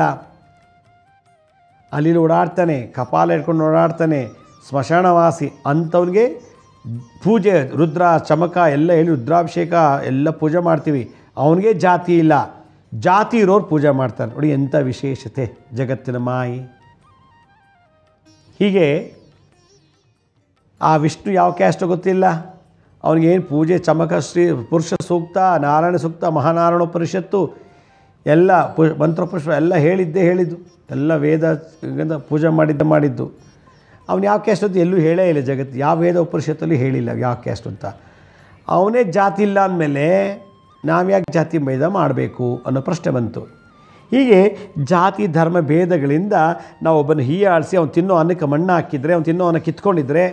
ಅಲ್ಲಿ ಓಡಾಡ್ತಾನೆ ಕಪಾಲ ಹಿಡ್ಕೊಂಡು ಓಡಾಡ್ತಾನೆ ಸ್ಮಶಾನವಾಸಿ ಅಂಥವ್ನಿಗೆ ಪೂಜೆ ರುದ್ರ ಚಮಕ ಎಲ್ಲ ಹೇಳಿ ರುದ್ರಾಭಿಷೇಕ ಎಲ್ಲ ಪೂಜೆ ಮಾಡ್ತೀವಿ ಅವನಿಗೆ ಜಾತಿ ಇಲ್ಲ ಜಾತಿ ಇರೋರು ಪೂಜೆ ಮಾಡ್ತಾರೆ ನೋಡಿ ಎಂಥ ವಿಶೇಷತೆ ಜಗತ್ತಿನ ಮಾಯಿ ಹೀಗೆ ಆ ವಿಷ್ಣು ಯಾವ ಕ್ಯಾಸ್ಟ್ ಗೊತ್ತಿಲ್ಲ ಅವನಿಗೇನು ಪೂಜೆ ಚಮಕ ಶ್ರೀ ಪುರುಷ ಸೂಕ್ತ ನಾರಾಯಣ ಸೂಕ್ತ ಮಹಾನಾರಾಯಣ ಪರಿಷತ್ತು ಎಲ್ಲ ಪು ಮಂತ್ರಪುಷ್ಪ ಎಲ್ಲ ಹೇಳಿದ್ದೇ ಹೇಳಿದ್ದು ಎಲ್ಲ ವೇದ ವೇದ ಪೂಜೆ ಮಾಡಿದ್ದ ಮಾಡಿದ್ದು ಅವನು ಯಾವ ಕ್ಯಾಸ್ಟ್ ಅಂತ ಎಲ್ಲೂ ಹೇಳೇ ಇಲ್ಲ ಜಗತ್ತು ಯಾವ ವೇದ ಉಪನಿಷತ್ತಲ್ಲಿ ಹೇಳಿಲ್ಲ ಯಾವ ಕ್ಯಾಸ್ಟ್ ಅಂತ ಅವನೇ ಜಾತಿ ಇಲ್ಲ ಅಂದಮೇಲೆ ನಾವು ಯಾಕೆ ಜಾತಿ ಭೇದ ಮಾಡಬೇಕು ಅನ್ನೋ ಪ್ರಶ್ನೆ ಬಂತು ಹೀಗೆ ಜಾತಿ ಧರ್ಮ ಭೇದಗಳಿಂದ ನಾವು ಒಬ್ಬನ ಹೀಯಾಳಿಸಿ ಅವ್ನು ತಿನ್ನೋ ಅನ್ನಕ್ಕೆ ಮಣ್ಣು ಹಾಕಿದರೆ ಅವ್ನು ತಿನ್ನೋ ಅನ್ನ ಕಿತ್ಕೊಂಡಿದ್ರೆ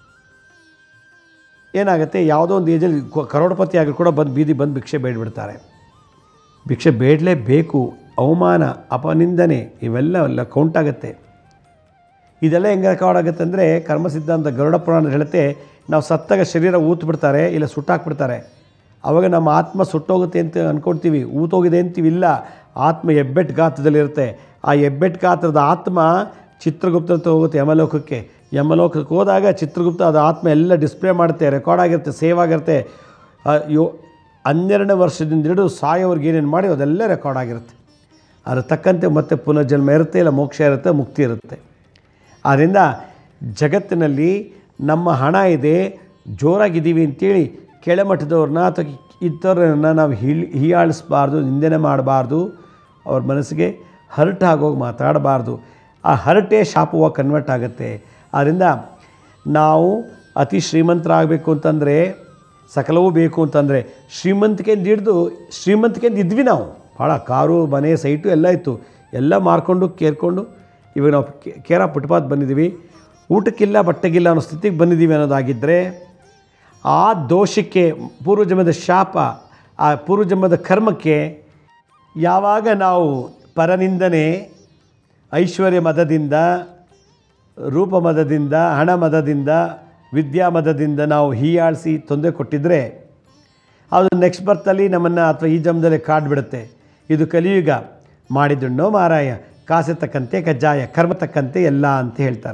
ಏನಾಗುತ್ತೆ ಯಾವುದೋ ಒಂದು ಏಜಲ್ಲಿ ಕೊ- ಕರೋಡ್ಪತಿ ಆಗಿ ಕೂಡ ಬಂದು ಬೀದಿ ಬಂದು ಭಿಕ್ಷೆ ಬೇಡ್ಬಿಡ್ತಾರೆ ಭಿಕ್ಷೆ ಬೇಡಲೇಬೇಕು ಅವಮಾನ ಅಪನಿಂದನೆ ಇವೆಲ್ಲ ಎಲ್ಲ ಕೌಂಟ್ ಆಗುತ್ತೆ ಇದೆಲ್ಲ ಹೆಂಗೆ ರೆಕಾರ್ಡ್ ಆಗುತ್ತೆ ಅಂದರೆ ಕರ್ಮ ಸಿದ್ಧಾಂತ ಗರುಡ ಪುರಾಣ ಹೇಳುತ್ತೆ ನಾವು ಸತ್ತಾಗ ಶರೀರ ಊತು ಬಿಡ್ತಾರೆ ಇಲ್ಲ ಸುಟ್ಟಾಕ್ಬಿಡ್ತಾರೆ ಅವಾಗ ನಮ್ಮ ಆತ್ಮ ಸುಟ್ಟೋಗುತ್ತೆ ಅಂತ ಅಂದ್ಕೊಳ್ತೀವಿ ಊತೋಗಿದೆ ಅಂತೀವಿ ಇಲ್ಲ ಆತ್ಮ ಎಬ್ಬೆಟ್ ಗಾತ್ರದಲ್ಲಿರುತ್ತೆ ಆ ಎಬ್ಬೆಟ್ ಗಾತ್ರದ ಆತ್ಮ ಚಿತ್ರಗುಪ್ತ ಹತ್ರ ಹೋಗುತ್ತೆ ಯಮಲೋಕಕ್ಕೆ ಯಮಲೋಕಕ್ಕೆ ಹೋದಾಗ ಚಿತ್ರಗುಪ್ತ ಅದು ಆತ್ಮ ಎಲ್ಲ ಡಿಸ್ಪ್ಲೇ ಮಾಡುತ್ತೆ ರೆಕಾರ್ಡ್ ಆಗಿರುತ್ತೆ ಸೇವ್ ಆಗಿರುತ್ತೆ ಆ, ಯೋ ಹನ್ನೆರಡನೇ ವರ್ಷದಿಂದ ಹಿಡಿದು ಸಾಯೋವ್ರಿಗೆ ಏನೇನು ಮಾಡಿ ಅದೆಲ್ಲ ರೆಕಾರ್ಡ್ ಆಗಿರುತ್ತೆ ಅದ್ರ ತಕ್ಕಂತೆ ಮತ್ತೆ ಪುನರ್ಜನ್ಮ ಇರುತ್ತೆ ಇಲ್ಲ ಮೋಕ್ಷ ಇರುತ್ತೆ ಮುಕ್ತಿ ಇರುತ್ತೆ ಆದ್ದರಿಂದ ಜಗತ್ತಿನಲ್ಲಿ ನಮ್ಮ ಹಣ ಇದೆ ಜೋರಾಗಿದ್ದೀವಿ ಅಂತೇಳಿ ಕೆಳಮಟ್ಟದವ್ರನ್ನ ಅಥವಾ ಇತರರನ್ನ ನಾವು ಹೀಳ್ ಹೀಯಾಳಿಸ್ಬಾರ್ದು ನಿಂದನೆ ಮಾಡಬಾರ್ದು ಅವ್ರ ಮನಸ್ಸಿಗೆ ಹರ್ಟ್ ಆಗೋಗಿ ಮಾತಾಡಬಾರ್ದು ಆ ಹರಟೆ ಶಾಪವಾಗಿ ಕನ್ವರ್ಟ್ ಆಗುತ್ತೆ ಆದ್ದರಿಂದ ನಾವು ಅತಿ ಶ್ರೀಮಂತರಾಗಬೇಕು ಅಂತಂದರೆ ಸಕಲವೂ ಬೇಕು ಅಂತಂದರೆ ಶ್ರೀಮಂತಿಕೆಯಿಂದ ಹಿಡಿದು ಶ್ರೀಮಂತಿಕೆಯಿಂದ ಇದ್ವಿ ನಾವು ಭಾಳ ಕಾರು ಮನೆ ಸೈಟು ಎಲ್ಲ ಇತ್ತು ಎಲ್ಲ ಮಾರ್ಕೊಂಡು ಕೇರ್ಕೊಂಡು ಇವಾಗ ನಾವು ಕೇ- ಕೇರ ಫುಟ್ಪಾತ್ ಬಂದಿದ್ದೀವಿ ಊಟಕ್ಕಿಲ್ಲ ಬಟ್ಟೆಗಿಲ್ಲ ಅನ್ನೋ ಸ್ಥಿತಿಗೆ ಬಂದಿದ್ದೀವಿ ಅನ್ನೋದಾಗಿದ್ದರೆ ಆ ದೋಷಕ್ಕೆ ಪೂರ್ವಜನ್ಮದ ಶಾಪ ಆ ಪೂರ್ವಜನ್ಮದ ಕರ್ಮಕ್ಕೆ ಯಾವಾಗ ನಾವು ಪರನಿಂದನೆ ಐಶ್ವರ್ಯ ಮದದಿಂದ ರೂಪ ಮದದಿಂದ ಹಣ ಮದದಿಂದ ವಿದ್ಯಾ ಮದದಿಂದ ನಾವು ಹೀಯಾಳಿಸಿ ತೊಂದರೆ ಕೊಟ್ಟಿದ್ದರೆ ಅದು ನೆಕ್ಸ್ಟ್ ಬರ್ತಲ್ಲಿ ನಮ್ಮನ್ನು ಅಥವಾ ಈ ಜನ್ಮದಲ್ಲಿ ಕಾಡ್ಬಿಡುತ್ತೆ ಇದು ಕಲಿಯುಗ ಮಾಡಿದುಣ್ಣೋ ಮಾರಾಯ ಕಾಸೆ ತಕ್ಕಂತೆ ಕಜ್ಜಾಯ ಕರ್ಮ ತಕ್ಕಂತೆ ಎಲ್ಲ ಅಂತ ಹೇಳ್ತಾರೆ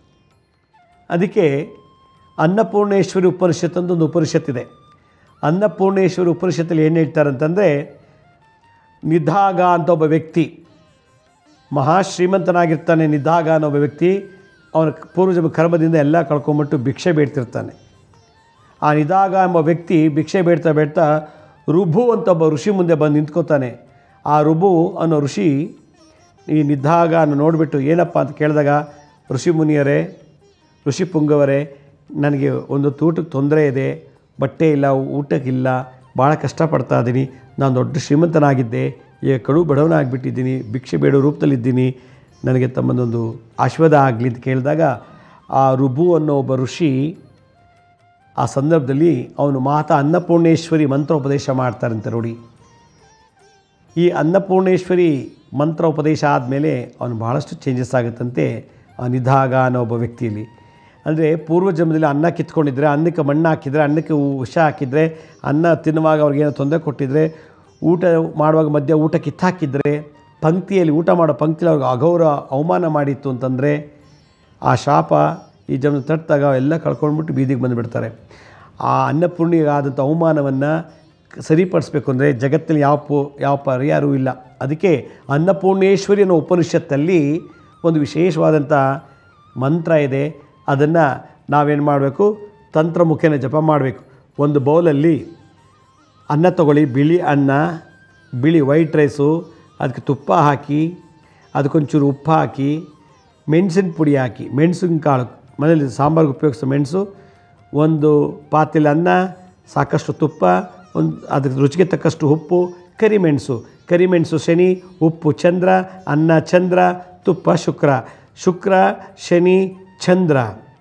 ಅದಕ್ಕೆ ಅನ್ನಪೂರ್ಣೇಶ್ವರಿ ಉಪನಿಷತ್ ಅಂತ ಒಂದು ಉಪನಿಷತ್ತಿದೆ ಅನ್ನಪೂರ್ಣೇಶ್ವರಿ ಉಪನಿಷತ್ತಲ್ಲಿ ಏನು ಹೇಳ್ತಾರೆ ಅಂತಂದರೆ ನಿಧಾಗ ಅಂತ ಒಬ್ಬ ವ್ಯಕ್ತಿ ಮಹಾಶ್ರೀಮಂತನಾಗಿರ್ತಾನೆ ನಿಧಾಗ ಅನ್ನೋ ಒಬ್ಬ ವ್ಯಕ್ತಿ ಅವನ ಪೂರ್ವಜನ್ಮ ಕರ್ಮದಿಂದ ಎಲ್ಲ ಕಳ್ಕೊಂಬಿಟ್ಟು ಭಿಕ್ಷೆ ಬೇಡ್ತಿರ್ತಾನೆ ಆ ನಿಧಾಗ ಎಂಬ ವ್ಯಕ್ತಿ ಭಿಕ್ಷೆ ಬೇಡ್ತಾ ಬೇಡ್ತಾ ರುಭು ಅಂತ ಒಬ್ಬ ಋಷಿ ಮುಂದೆ ಬಂದು ನಿಂತ್ಕೋತಾನೆ ಆ ರುಭು ಅನ್ನೋ ಋಷಿ ಈ ನಿಧಾಗ ಅನ್ನೋ ನೋಡಿಬಿಟ್ಟು ಏನಪ್ಪ ಅಂತ ಕೇಳಿದಾಗ ಋಷಿ ಮುನಿಯರೇ ಋಷಿ ಪುಂಗವರೇ ನನಗೆ ಒಂದು ಊಟಕ್ಕೆ ತೊಂದರೆ ಇದೆ ಬಟ್ಟೆ ಇಲ್ಲ ಊಟಕ್ಕಿಲ್ಲ ಭಾಳ ಕಷ್ಟಪಡ್ತಾ ಇದ್ದೀನಿ ನಾನು ದೊಡ್ಡ ಶ್ರೀಮಂತನಾಗಿದ್ದೆ ಈಗ ಕಡು ಬಡವನಾಗಿಬಿಟ್ಟಿದ್ದೀನಿ ಭಿಕ್ಷೆ ಬೇಡೋ ರೂಪದಲ್ಲಿದ್ದೀನಿ ನನಗೆ ತಮ್ಮದೊಂದು ಆಶೀರ್ವಾದ ಆಗಲಿ ಅಂತ ಕೇಳಿದಾಗ ಆ ರುಬು ಅನ್ನೋ ಒಬ್ಬ ಋಷಿ ಆ ಸಂದರ್ಭದಲ್ಲಿ ಅವನು ಮಾತಾ ಅನ್ನಪೂರ್ಣೇಶ್ವರಿ ಮಂತ್ರೋಪದೇಶ ಮಾಡ್ತಾರಂತೆ ನೋಡಿ ಈ ಅನ್ನಪೂರ್ಣೇಶ್ವರಿ ಮಂತ್ರ ಉಪದೇಶ ಆದಮೇಲೆ ಅವನು ಭಾಳಷ್ಟು ಚೇಂಜಸ್ ಆಗುತ್ತಂತೆ ಆ ನಿಧಾಗ ಅನ್ನೋ ಒಬ್ಬ ವ್ಯಕ್ತಿಯಲ್ಲಿ ಅಂದರೆ ಪೂರ್ವ ಜನ್ಮದಲ್ಲಿ ಅನ್ನ ಕಿತ್ಕೊಂಡಿದ್ರೆ ಅನ್ನಕ್ಕೆ ಮಣ್ಣು ಹಾಕಿದರೆ ಅನ್ನಕ್ಕೆ ವಿಷ ಹಾಕಿದರೆ ಅನ್ನ ತಿನ್ನುವಾಗ ಅವ್ರಿಗೇನೋ ತೊಂದರೆ ಕೊಟ್ಟಿದ್ರೆ ಊಟ ಮಾಡುವಾಗ ಮಧ್ಯ ಊಟ ಕಿತ್ತಾಕಿದ್ರೆ ಪಂಕ್ತಿಯಲ್ಲಿ ಊಟ ಮಾಡೋ ಪಂಕ್ತಿಯಲ್ಲಿ ಅವ್ರಿಗೆ ಅಗೌರವ ಅವಮಾನ ಮಾಡಿತ್ತು ಅಂತಂದರೆ ಆ ಶಾಪ ಈ ಜನ ತಟ್ಟಿದಾಗ ಎಲ್ಲ ಕಳ್ಕೊಂಡ್ಬಿಟ್ಟು ಬೀದಿಗೆ ಬಂದುಬಿಡ್ತಾರೆ ಆ ಅನ್ನಪೂರ್ಣಿಗಾದಂಥ ಅವಮಾನವನ್ನು ಸರಿಪಡಿಸ್ಬೇಕು ಅಂದರೆ ಜಗತ್ತಲ್ಲಿ ಯಾವ ಪೋ ಯಾವ ಪರಿಹಾರವೂ ಇಲ್ಲ ಅದಕ್ಕೆ ಅನ್ನಪೂರ್ಣೇಶ್ವರಿ ಅನ್ನೋ ಉಪನಿಷತ್ತಲ್ಲಿ ಒಂದು ವಿಶೇಷವಾದಂಥ ಮಂತ್ರ ಇದೆ ಅದನ್ನು ನಾವೇನು ಮಾಡಬೇಕು ತಂತ್ರ ಮುಖೇನ ಜಪ ಮಾಡಬೇಕು ಒಂದು ಬೌಲಲ್ಲಿ ಅನ್ನ ತಗೊಳ್ಳಿ ಬಿಳಿ ಅನ್ನ ಬಿಳಿ ವೈಟ್ ರೈಸು ಅದಕ್ಕೆ ತುಪ್ಪ ಹಾಕಿ ಅದಕ್ಕೊಂಚೂರು ಉಪ್ಪು ಹಾಕಿ ಮೆಣಸಿನ ಪುಡಿ ಹಾಕಿ ಮೆಣಸಿನ ಕಾಳು ಮನೇಲಿ ಸಾಂಬಾರ್ಗೆ ಉಪಯೋಗಿಸೋ ಮೆಣಸು ಒಂದು ಪಾತ್ರೆಲಿ ಅನ್ನ ಸಾಕಷ್ಟು ತುಪ್ಪ ಒಂದು ಅದಕ್ಕೆ ರುಚಿಗೆ ತಕ್ಕಷ್ಟು ಉಪ್ಪು ಕರಿಮೆಣಸು ಕರಿಮೆಣಸು ಶನಿ ಉಪ್ಪು ಚಂದ್ರ ಅನ್ನ ಚಂದ್ರ ತುಪ್ಪ ಶುಕ್ರ ಶುಕ್ರ ಶನಿ ಚಂದ್ರ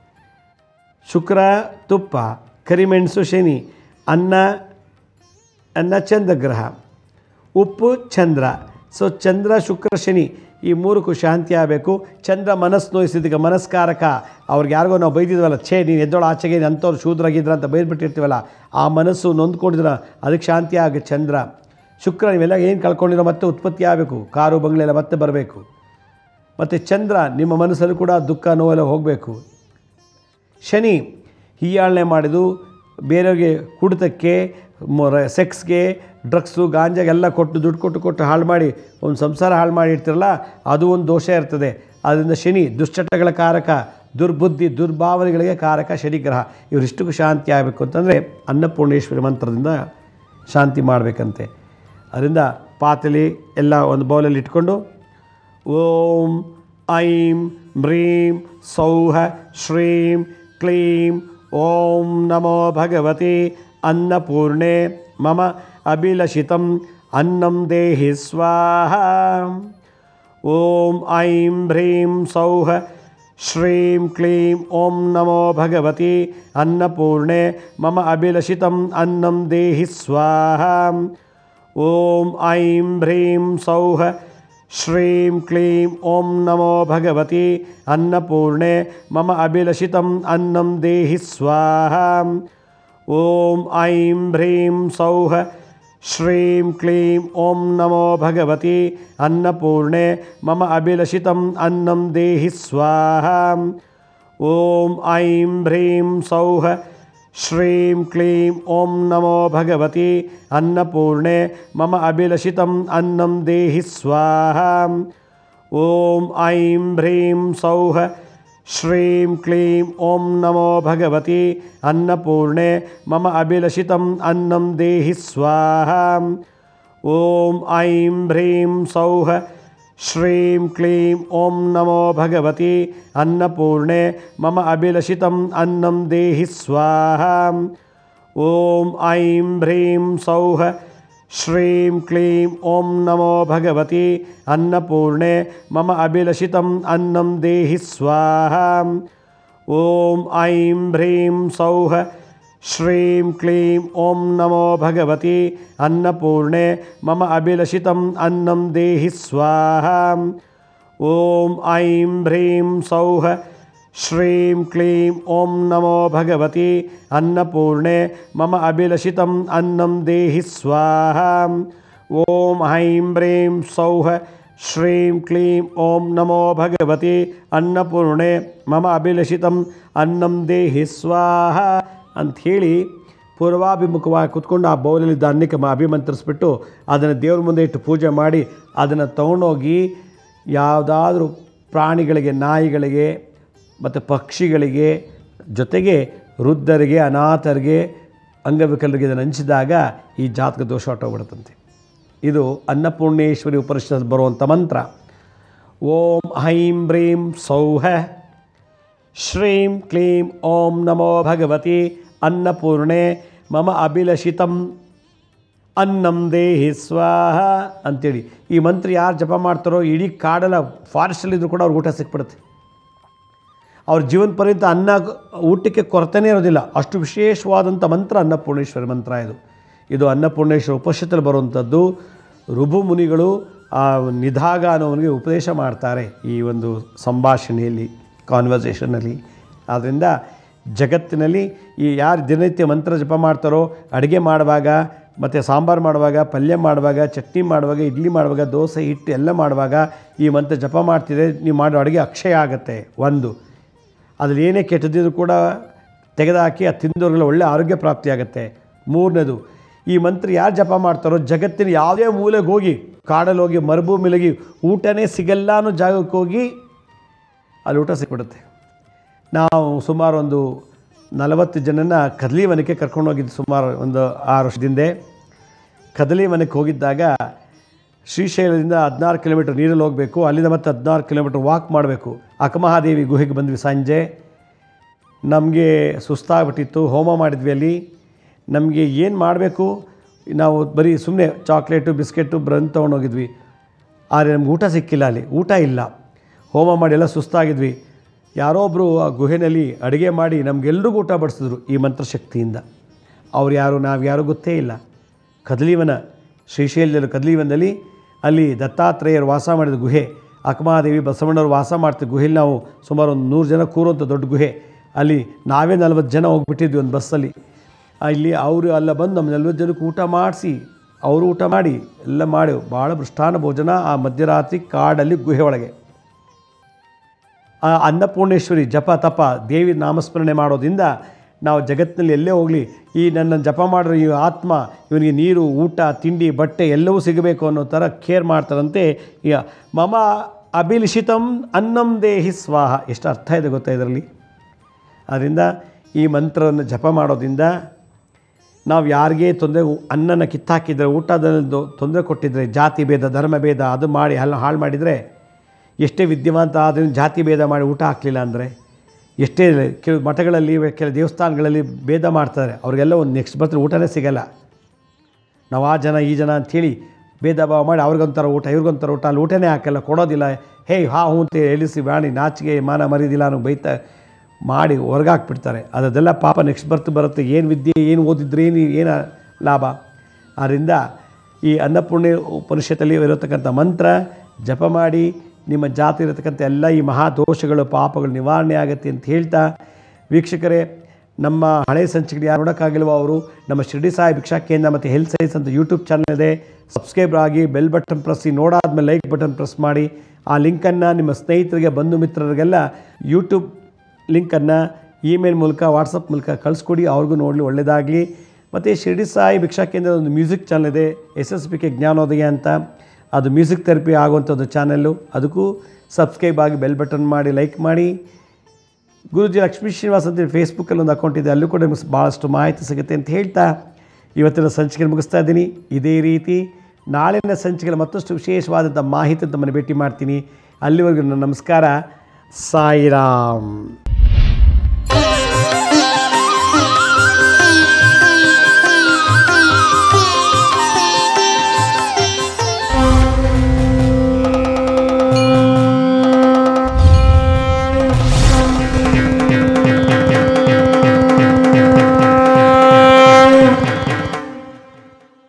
ಶುಕ್ರ ತುಪ್ಪ ಕರಿಮೆಣಸು ಶನಿ ಅನ್ನ ಅನ್ನ ಚಂದ್ರಗ್ರಹ ಉಪ್ಪು ಚಂದ್ರ ಸೊ ಚಂದ್ರ ಶುಕ್ರ ಶನಿ ಈ ಮೂರಕ್ಕೂ ಶಾಂತಿ ಆಗಬೇಕು ಚಂದ್ರ ಮನಸ್ಸು ನೋಯಿಸಿದ್ದಕ್ಕೆ ಮನಸ್ಕಾರಕ ಅವ್ರಿಗೆ ಯಾರಿಗೋ ನಾವು ಬೈದಿದ್ವಲ್ಲ ಛೇ ನೀನು ಎದ್ದೋಳು ಆಚೆಗೆ ನೀನು ಅಂಥವ್ರು ಶೂದ್ರಾಗಿದ್ರ ಅಂತ ಬೈದ್ಬಿಟ್ಟಿರ್ತೀವಲ್ಲ ಆ ಮನಸ್ಸು ನೊಂದ್ಕೊಂಡಿದ್ರ ಅದಕ್ಕೆ ಶಾಂತಿ ಆಗ ಚಂದ್ರ ಶುಕ್ರ ನೀವೆಲ್ಲ ಏನು ಕಳ್ಕೊಂಡಿರೋ ಮತ್ತೆ ಉತ್ಪತ್ತಿ ಆಗಬೇಕು ಕಾರು ಬಂಗ್ಲೆ ಎಲ್ಲ ಮತ್ತೆ ಬರಬೇಕು ಮತ್ತು ಚಂದ್ರ ನಿಮ್ಮ ಮನಸ್ಸಲ್ಲೂ ಕೂಡ ದುಃಖ ನೋವೆಲ್ಲ ಹೋಗಬೇಕು ಶನಿ ಹೀಯಾಳನೆ ಮಾಡಿದು ಬೇರೆಯವ್ರಿಗೆ ಕುಡಿತಕ್ಕೆ ಮೊರ- ಸೆಕ್ಸ್ಗೆ ಡ್ರಗ್ಸು ಗಾಂಜಾಗೆಲ್ಲ ಕೊಟ್ಟು ದುಡ್ಡು ಕೊಟ್ಟು ಕೊಟ್ಟು ಹಾಳು ಮಾಡಿ ಒಂದು ಸಂಸಾರ ಹಾಳು ಮಾಡಿರ್ತಿರಲ್ಲ ಅದು ಒಂದು ದೋಷ ಇರ್ತದೆ ಅದರಿಂದ ಶನಿ ದುಶ್ಚಟಗಳ ಕಾರಕ ದುರ್ಬುದ್ಧಿ ದುರ್ಭಾವನೆಗಳಿಗೆ ಕಾರಕ ಶನಿಗ್ರಹ ಇವರಿಷ್ಟಕ್ಕೂ ಶಾಂತಿ ಆಗಬೇಕು ಅಂತಂದರೆ ಅನ್ನಪೂರ್ಣೇಶ್ವರಿ ಮಂತ್ರದಿಂದ ಶಾಂತಿ ಮಾಡಬೇಕಂತೆ ಅದರಿಂದ ಪಾತ್ರೆಲಿ ಎಲ್ಲ ಒಂದು ಬೌಲಲ್ಲಿ ಇಟ್ಕೊಂಡು ಓಂ ಐಂ ಮ್ರೀಂ ಸೌಹ ಶ್ರೀಂ ಕ್ಲೀಂ ಓಂ ನಮೋ ಭಗವತಿ ಅನ್ನಪೂರ್ಣೆ ಮಮ ಅಭಿಲಷಿತಂ ಅನ್ನಂ ದೇಹಿ ಸ್ವಾಹ ಓಂ ಐಂ ಭ್ರೀಂ ಸೌಹ ಶ್ರೀಂ ಕ್ಲೀಂ ಓಂ ನಮೋ ಭಗವತಿ ಅನ್ನಪೂರ್ಣೆ ಮಮ ಅಭಿಲಷಿತಂ ಅನ್ನಂ ದೇಹಿ ಸ್ವಾಹ ಓಂ ಐಂ ಭ್ರೀಂ ಸೌಹ ಶ್ರೀಂ ಕ್ಲೀಂ ಓಂ ನಮೋ ಭಗವತಿ ಅನ್ನಪೂರ್ಣೆ ಮಮ ಅಭಿಲಷಿತಂ ಅನ್ನಂ ದೇಹಿ ಸ್ವಾಹ ಓಂ ಐಂ ಭ್ರೀಂ ಸೌಹ ಶ್ರೀಂ ಕ್ಲೀಂ ಓಂ ನಮೋ ಭಗವತಿ ಅನ್ನಪೂರ್ಣೆ ಮಮ ಅಭಿಲಷಿತಂ ಅನ್ನಂ ದೇಹಿ ಸ್ವಾಹ ಓಂ ಐಂ ಭ್ರೀಂ ಸೌಹ ಶ್ರೀಂ ಕ್ಲೀಂ ಓಂ ನಮೋ ಭಗವತಿ ಅನ್ನಪೂರ್ಣೆ ಮಮ ಅಭಿಲಷಿತಂ ಅನ್ನಂ ದೇಹಿ ಸ್ವಾಹ ಓಂ ಐಂ ಭ್ರೀಂ ಸೌಹ ಶ್ರೀಂ ಕ್ಲೀಂ ಓಂ ನಮೋ ಭಗವತಿ ಅನ್ನಪೂರ್ಣೆ ಮಮ ಅಭಿಲಷಿತಂ ಅನ್ನಂ ದೇಹಿ ಸ್ವಾಹ ಓಂ ಐಂ ಭ್ರೀಂ ಸೌಹ ಶ್ರೀಂ ಕ್ಲೀಂ ಓಂ ನಮೋ ಭಗವತಿ ಅನ್ನಪೂರ್ಣೆ ಮಮ ಅಭಿಲಷಿತಂ ಅನ್ನಂ ದೇಹಿ ಸ್ವಾಹ ಓಂ ಐಂ ಭ್ರೀಂ ಸೌಹ ಶ್ರೀಂ ಕ್ಲೀಂ ಓಂ ನಮೋ ಭಗವತಿ ಅನ್ನಪೂರ್ಣೆ ಮಮ ಅಭಿಲಷಿತಂ ಅನ್ನಂ ದೇಹಿ ಸ್ವಾಹ ಓಂ ಐಂ ಭ್ರೀಂ ಸೌಹ ಶ್ರೀಂ ಕ್ಲೀಂ ಓಂ ನಮೋ ಭಗವತಿ ಅನ್ನಪೂರ್ಣೆ ಮಮ ಅಭಿಲಷಿತಂ ಅನ್ನಂ ದೇಹಿ ಸ್ವಾಹ ಓಂ ಐಂ ಭ್ರೀಂ ಸೌಹ ಶ್ರೀಂ ಕ್ಲೀಂ ಓಂ ನಮೋ ಭಗವತಿ ಅನ್ನಪೂರ್ಣೆ ಮಮ ಅಭಿಲಷಿತಂ ಅನ್ನಂ ದೇಹಿ ಸ್ವಾಹ ಓಂ ಐಂ ಭ್ರೀಂ ಸೌಹ ಶ್ರೀಂ ಕ್ಲೀಂ ಓಂ ನಮೋ ಭಗವತಿ ಅನ್ನಪೂರ್ಣೆ ಮಮ ಅಭಿಲಷಿತಂ ಅನ್ನಂ ದೇಹಿ ಸ್ವಾಹ ಅಂಥೇಳಿ ಪೂರ್ವಾಭಿಮುಖವಾಗಿ ಕುತ್ಕೊಂಡು ಆ ಬೌಲಲ್ಲಿದ್ದ ಅನ್ನಕ್ಕೆ ಮ ಅಭಿಮಂತ್ರಿಸ್ಬಿಟ್ಟು ಅದನ್ನು ದೇವ್ರ ಮುಂದೆ ಇಟ್ಟು ಪೂಜೆ ಮಾಡಿ ಅದನ್ನು ತೊಗೊಂಡೋಗಿ ಯಾವುದಾದ್ರೂ ಪ್ರಾಣಿಗಳಿಗೆ ನಾಯಿಗಳಿಗೆ ಮತ್ತು ಪಕ್ಷಿಗಳಿಗೆ ಜೊತೆಗೆ ವೃದ್ಧರಿಗೆ ಅನಾಥರಿಗೆ ಅಂಗವಿಕಲರಿಗೆ ಇದನ್ನು ಹಂಚಿದಾಗ ಈ ಜಾತಕ ದೋಷ ಹೊಟ್ಟೋಗ್ಬಿಡುತ್ತಂತೆ ಇದು ಅನ್ನಪೂರ್ಣೇಶ್ವರಿ ಉಪನಿಷತ್ ಬರುವಂಥ ಮಂತ್ರ ಓಂ ಹೈಂ ಬ್ರೀಂ ಸೌಹ ಶ್ರೀಂ ಕ್ಲೀಂ ಓಂ ನಮೋ ಭಗವತಿ ಅನ್ನಪೂರ್ಣೆ ಮಮ ಅಭಿಲಷಿತಂ ಅನ್ನಂ ದೇಹಿ ಸ್ವಾಹ ಅಂತೇಳಿ ಈ ಮಂತ್ರ ಯಾರು ಜಪ ಮಾಡ್ತಾರೋ ಇಡೀ ಕಾಡೆಲ್ಲ ಫಾರೆಸ್ಟಲ್ಲಿದ್ದರೂ ಕೂಡ ಅವ್ರಿಗೆ ಊಟ ಸಿಕ್ಬಿಡುತ್ತೆ ಅವ್ರ ಜೀವನ ಪರ್ಯಂತ ಅನ್ನ ಊಟಕ್ಕೆ ಕೊರತೆನೇ ಇರೋದಿಲ್ಲ ಅಷ್ಟು ವಿಶೇಷವಾದಂಥ ಮಂತ್ರ ಅನ್ನಪೂರ್ಣೇಶ್ವರಿ ಮಂತ್ರ ಇದು ಇದು ಅನ್ನಪೂರ್ಣೇಶ್ವರ ಉಪನಿಷತ್ತಲ್ಲಿ ಬರುವಂಥದ್ದು ಋಭು ಮುನಿಗಳು ಆ ನಿಧಾಗ ಅನ್ನೋವನಿಗೆ ಉಪದೇಶ ಮಾಡ್ತಾರೆ ಈ ಒಂದು ಸಂಭಾಷಣೆಯಲ್ಲಿ ಕಾನ್ವರ್ಸೇಷನಲ್ಲಿ ಆದ್ದರಿಂದ ಜಗತ್ತಿನಲ್ಲಿ ಈ ಯಾರು ದಿನನಿತ್ಯ ಮಂತ್ರ ಜಪ ಮಾಡ್ತಾರೋ ಅಡುಗೆ ಮಾಡುವಾಗ ಮತ್ತು ಸಾಂಬಾರು ಮಾಡುವಾಗ ಪಲ್ಯ ಮಾಡುವಾಗ ಚಟ್ನಿ ಮಾಡುವಾಗ ಇಡ್ಲಿ ಮಾಡುವಾಗ ದೋಸೆ ಹಿಟ್ಟು ಎಲ್ಲ ಮಾಡುವಾಗ ಈ ಮಂತ್ರ ಜಪ ಮಾಡ್ತಿದ್ರೆ ನೀವು ಮಾಡೋ ಅಡುಗೆ ಅಕ್ಷಯ ಆಗುತ್ತೆ ಒಂದು ಅದ್ರಲ್ಲಿ ಏನೇ ಕೆಟ್ಟದಿದ್ರು ಕೂಡ ತೆಗೆದುಹಾಕಿ ಅದು ತಿಂದವ್ರಿಗೆಲ್ಲ ಒಳ್ಳೆ ಆರೋಗ್ಯ ಪ್ರಾಪ್ತಿಯಾಗುತ್ತೆ ಮೂರನೇದು ಈ ಮಂತ್ರ ಯಾರು ಜಪ ಮಾಡ್ತಾರೋ ಜಗತ್ತಿನ ಯಾವುದೇ ಮೂಲೆಗೆ ಹೋಗಿ ಕಾಡಲ್ಲಿ ಹೋಗಿ ಮರುಭೂಮಿಲಗಿ ಊಟನೇ ಸಿಗಲ್ಲ ಅನ್ನೋ ಜಾಗಕ್ಕೆ ಹೋಗಿ ಅಲ್ಲಿ ಊಟ ಸಿಕ್ಬಿಡುತ್ತೆ ನಾವು ಸುಮಾರು ಒಂದು ನಲವತ್ತು ಜನನ ಕದಲಿ ವನಕ್ಕೆ ಕರ್ಕೊಂಡು ಹೋಗಿದ್ದು ಸುಮಾರು ಒಂದು ಆರು ವರ್ಷದಿಂದ ಕದಲಿ ವನಕ್ಕೆ ಹೋಗಿದ್ದಾಗ ಶ್ರೀಶೈಲದಿಂದ ಹದಿನಾರು ಕಿಲೋಮೀಟ್ರ್ ನೀರಲ್ಲಿ ಹೋಗಬೇಕು ಅಲ್ಲಿಂದ ಮತ್ತೆ ಹದಿನಾರು ಕಿಲೋಮೀಟ್ರ್ ವಾಕ್ ಮಾಡಬೇಕು ಅಕ್ಕಮಹಾದೇವಿ ಗುಹೆಗೆ ಬಂದ್ವಿ ಸಂಜೆ ನಮಗೆ ಸುಸ್ತಾಗ್ಬಿಟ್ಟಿತ್ತು ಹೋಮ ಮಾಡಿದ್ವಿ ಅಲ್ಲಿ ನಮಗೆ ಏನು ಮಾಡಬೇಕು ನಾವು ಬರೀ ಸುಮ್ಮನೆ ಚಾಕ್ಲೇಟು ಬಿಸ್ಕೆಟು ಬ್ರನ್ ತೊಗೊಂಡೋಗಿದ್ವಿ ಆದರೆ ನಮ್ಗೆ ಊಟ ಸಿಕ್ಕಿಲ್ಲ ಅಲ್ಲಿ ಊಟ ಇಲ್ಲ ಹೋಮ ಮಾಡಿ ಎಲ್ಲ ಸುಸ್ತಾಗಿದ್ವಿ ಯಾರೋ ಒಬ್ಬರು ಆ ಗುಹೆಯಲ್ಲಿ ಅಡುಗೆ ಮಾಡಿ ನಮಗೆಲ್ರಿಗೂ ಊಟ ಬಡಿಸಿದ್ರು ಈ ಮಂತ್ರಶಕ್ತಿಯಿಂದ ಅವ್ರು ಯಾರು ನಾವು ಯಾರು ಗೊತ್ತೇ ಇಲ್ಲ ಕದಲಿವನ ಶ್ರೀಶೈಲದಲ್ಲಿ ಕದಲಿವನದಲ್ಲಿ ಅಲ್ಲಿ ದತ್ತಾತ್ರೇಯರು ವಾಸ ಮಾಡಿದ ಗುಹೆ ಅಕ್ಕಮಹಾದೇವಿ ಬಸವಣ್ಣವರು ವಾಸ ಮಾಡ್ತಿದ್ದ ಗುಹೆಯಲ್ಲಿ ನಾವು ಸುಮಾರು ಒಂದು ನೂರು ಜನ ಕೂರುವಂಥ ದೊಡ್ಡ ಗುಹೆ ಅಲ್ಲಿ ನಾವೇ ನಲ್ವತ್ತು ಜನ ಹೋಗ್ಬಿಟ್ಟಿದ್ವಿ ಒಂದು ಬಸ್ಸಲ್ಲಿ ಆ ಇಲ್ಲಿ ಅವರು ಎಲ್ಲ ಬಂದು ನಮ್ಮ ನಲ್ವತ್ತು ಜನಕ್ಕೆ ಊಟ ಮಾಡಿಸಿ ಅವರು ಊಟ ಮಾಡಿ ಎಲ್ಲ ಮಾಡಿ ಭಾಳ ಮೃಷ್ಟಾನ್ನ ಭೋಜನ ಆ ಮಧ್ಯರಾತ್ರಿ ಕಾಡಲ್ಲಿ ಗುಹೆ ಒಳಗೆ ಆ ಅನ್ನಪೂರ್ಣೇಶ್ವರಿ ಜಪ ತಪ ದೇವಿ ನಾಮಸ್ಮರಣೆ ಮಾಡೋದ್ರಿಂದ ನಾವು ಜಗತ್ತಿನಲ್ಲಿ ಎಲ್ಲೇ ಹೋಗಲಿ ಈ ನನ್ನ ಜಪ ಮಾಡಿರೋ ಈ ಆತ್ಮ ಇವನಿಗೆ ನೀರು ಊಟ ತಿಂಡಿ ಬಟ್ಟೆ ಎಲ್ಲವೂ ಸಿಗಬೇಕು ಅನ್ನೋ ಥರ ಕೇರ್ ಮಾಡ್ತಾರಂತೆ ಈಗ ಮಮ ಅಭಿಲಿಷಿತಂ ಅನ್ನಂ ದೇಹಿ ಸ್ವಾಹ ಎಷ್ಟು ಅರ್ಥ ಇದೆ ಗೊತ್ತಾ ಇದರಲ್ಲಿ ಆದ್ದರಿಂದ ಈ ಮಂತ್ರವನ್ನು ಜಪ ಮಾಡೋದ್ರಿಂದ ನಾವು ಯಾರಿಗೇ ತೊಂದರೆ ಅನ್ನನ ಕಿತ್ತಾಕಿದರೆ ಊಟದ ತೊಂದರೆ ಕೊಟ್ಟಿದ್ರೆ ಜಾತಿ ಭೇದ ಧರ್ಮ ಭೇದ ಅದು ಮಾಡಿ ಅಲ್ಲ ಹಾಳು ಮಾಡಿದರೆ ಎಷ್ಟೇ ವಿದ್ಯಾವಂತ ಆದ್ರೂ ಜಾತಿ ಭೇದ ಮಾಡಿ ಊಟ ಹಾಕಲಿಲ್ಲ ಅಂದರೆ ಎಷ್ಟೇ ಕೆಲವು ಮಠಗಳಲ್ಲಿ ಕೆಲವು ದೇವಸ್ಥಾನಗಳಲ್ಲಿ ಭೇದ ಮಾಡ್ತಾರೆ ಅವ್ರಿಗೆಲ್ಲ ಒಂದು ನೆಕ್ಸ್ಟ್ ಬರ್ತಾರೆ ಊಟನೇ ಸಿಗಲ್ಲ ನಾವು ಆ ಜನ ಈ ಜನ ಅಂಥೇಳಿ ಭೇದ ಭಾವ ಮಾಡಿ ಅವ್ರಿಗೊಂಥರ ಊಟ ಇವ್ರಿಗೊಂಥರ ಊಟ ಅಲ್ಲಿ ಊಟನೇ ಹಾಕಲ್ಲ ಕೊಡೋದಿಲ್ಲ ಹೇ ಹಾ ಹೂ ಅಂತ ಹೇಳಿಸಿ ಬಾಣಿ ನಾಚಿಗೆ ಮಾನ ಮರಿದಿಲ್ಲ ಅನ್ನೋ ಬೈತಾ ಮಾಡಿ ಹೊರಗಾಕ್ಬಿಡ್ತಾರೆ ಅದೆಲ್ಲ ಪಾಪ ನೆಕ್ಸ್ಟ್ ಬರ್ತ್ ಬರುತ್ತೆ ಏನು ವಿದ್ಯೆ ಏನು ಓದಿದ್ರೆ ಏನು ಏನು ಲಾಭ ಆದ್ದರಿಂದ ಈ ಅನ್ನಪೂರ್ಣೆ ಉಪನಿಷತ್ತಲ್ಲಿ ಇರತಕ್ಕಂಥ ಮಂತ್ರ ಜಪ ಮಾಡಿ ನಿಮ್ಮ ಜಾತಿ ಇರತಕ್ಕಂಥ ಎಲ್ಲ ಈ ಮಹಾ ದೋಷಗಳು ಪಾಪಗಳು ನಿವಾರಣೆ ಆಗುತ್ತೆ ಅಂತ ಹೇಳ್ತಾ ವೀಕ್ಷಕರೇ ನಮ್ಮ ಹಳೆ ಸಂಚಿಕೆಗಳು ಯಾರು ನೋಡೋಕ್ಕಾಗಿಲ್ವೋ ಅವರು ನಮ್ಮ ಶಿರ್ಡಿ ಸಾಯಿ ಭಿಕ್ಷಾ ಕೇಂದ್ರ ಮತ್ತು ಹೆಲ್ತ್ ಸೈನ್ಸ್ ಅಂತ ಯೂಟ್ಯೂಬ್ ಚಾನಲ್ ಇದೆ ಸಬ್ಸ್ಕ್ರೈಬ್ ಆಗಿ ಬೆಲ್ ಬಟನ್ ಪ್ರೆಸ್ಸಿ ನೋಡಾದ್ಮೇಲೆ ಲೈಕ್ ಬಟನ್ ಪ್ರೆಸ್ ಮಾಡಿ ಆ ಲಿಂಕನ್ನು ನಿಮ್ಮ ಸ್ನೇಹಿತರಿಗೆ ಬಂಧು ಮಿತ್ರರಿಗೆಲ್ಲ ಯೂಟ್ಯೂಬ್ ಲಿಂಕನ್ನು ಇಮೇಲ್ ಮೂಲಕ ವಾಟ್ಸಪ್ ಮೂಲಕ ಕಳಿಸ್ಕೊಡಿ ಅವ್ರಿಗೂ ನೋಡಲಿ ಒಳ್ಳೆಯದಾಗಲಿ ಮತ್ತು ಶಿರ್ಡಿ ಸಾಯಿ ಭಿಕ್ಷಾ ಕೇಂದ್ರದ ಒಂದು ಮ್ಯೂಸಿಕ್ ಚಾನಲ್ ಇದೆ S S P K Jnanodaya ಅಂತ ಅದು ಮ್ಯೂಸಿಕ್ ಥೆರಪಿ ಆಗುವಂಥದ್ದು ಚಾನಲ್ಲು ಅದಕ್ಕೂ ಸಬ್ಸ್ಕ್ರೈಬ್ ಆಗಿ ಬೆಲ್ ಬಟನ್ ಮಾಡಿ ಲೈಕ್ ಮಾಡಿ ಗುರುಜಿ ಲಕ್ಷ್ಮೀ ಶ್ರೀನಿವಾಸ್ ಅಂತೇಳಿ ಫೇಸ್ಬುಕ್ಕಲ್ಲಿ ಒಂದು ಅಕೌಂಟ್ ಇದೆ ಅಲ್ಲೂ ಕೂಡ ನಿಮಗೆ ಭಾಳಷ್ಟು ಮಾಹಿತಿ ಸಿಗುತ್ತೆ ಅಂತ ಹೇಳ್ತಾ ಇವತ್ತಿನ ಸಂಚಿಕೆ ಮುಗಿಸ್ತಾ ಇದ್ದೀನಿ ಇದೇ ರೀತಿ ನಾಳಿನ ಸಂಚಿಕೆಯಲ್ಲಿ ಮತ್ತಷ್ಟು ವಿಶೇಷವಾದಂಥ ಮಾಹಿತಿ ತಮ್ಮನ್ನು ಭೇಟಿ ಮಾಡ್ತೀನಿ ಅಲ್ಲಿವರೆಗೂ ನನ್ನ ನಮಸ್ಕಾರ ಸಾಯಿರಾಮ್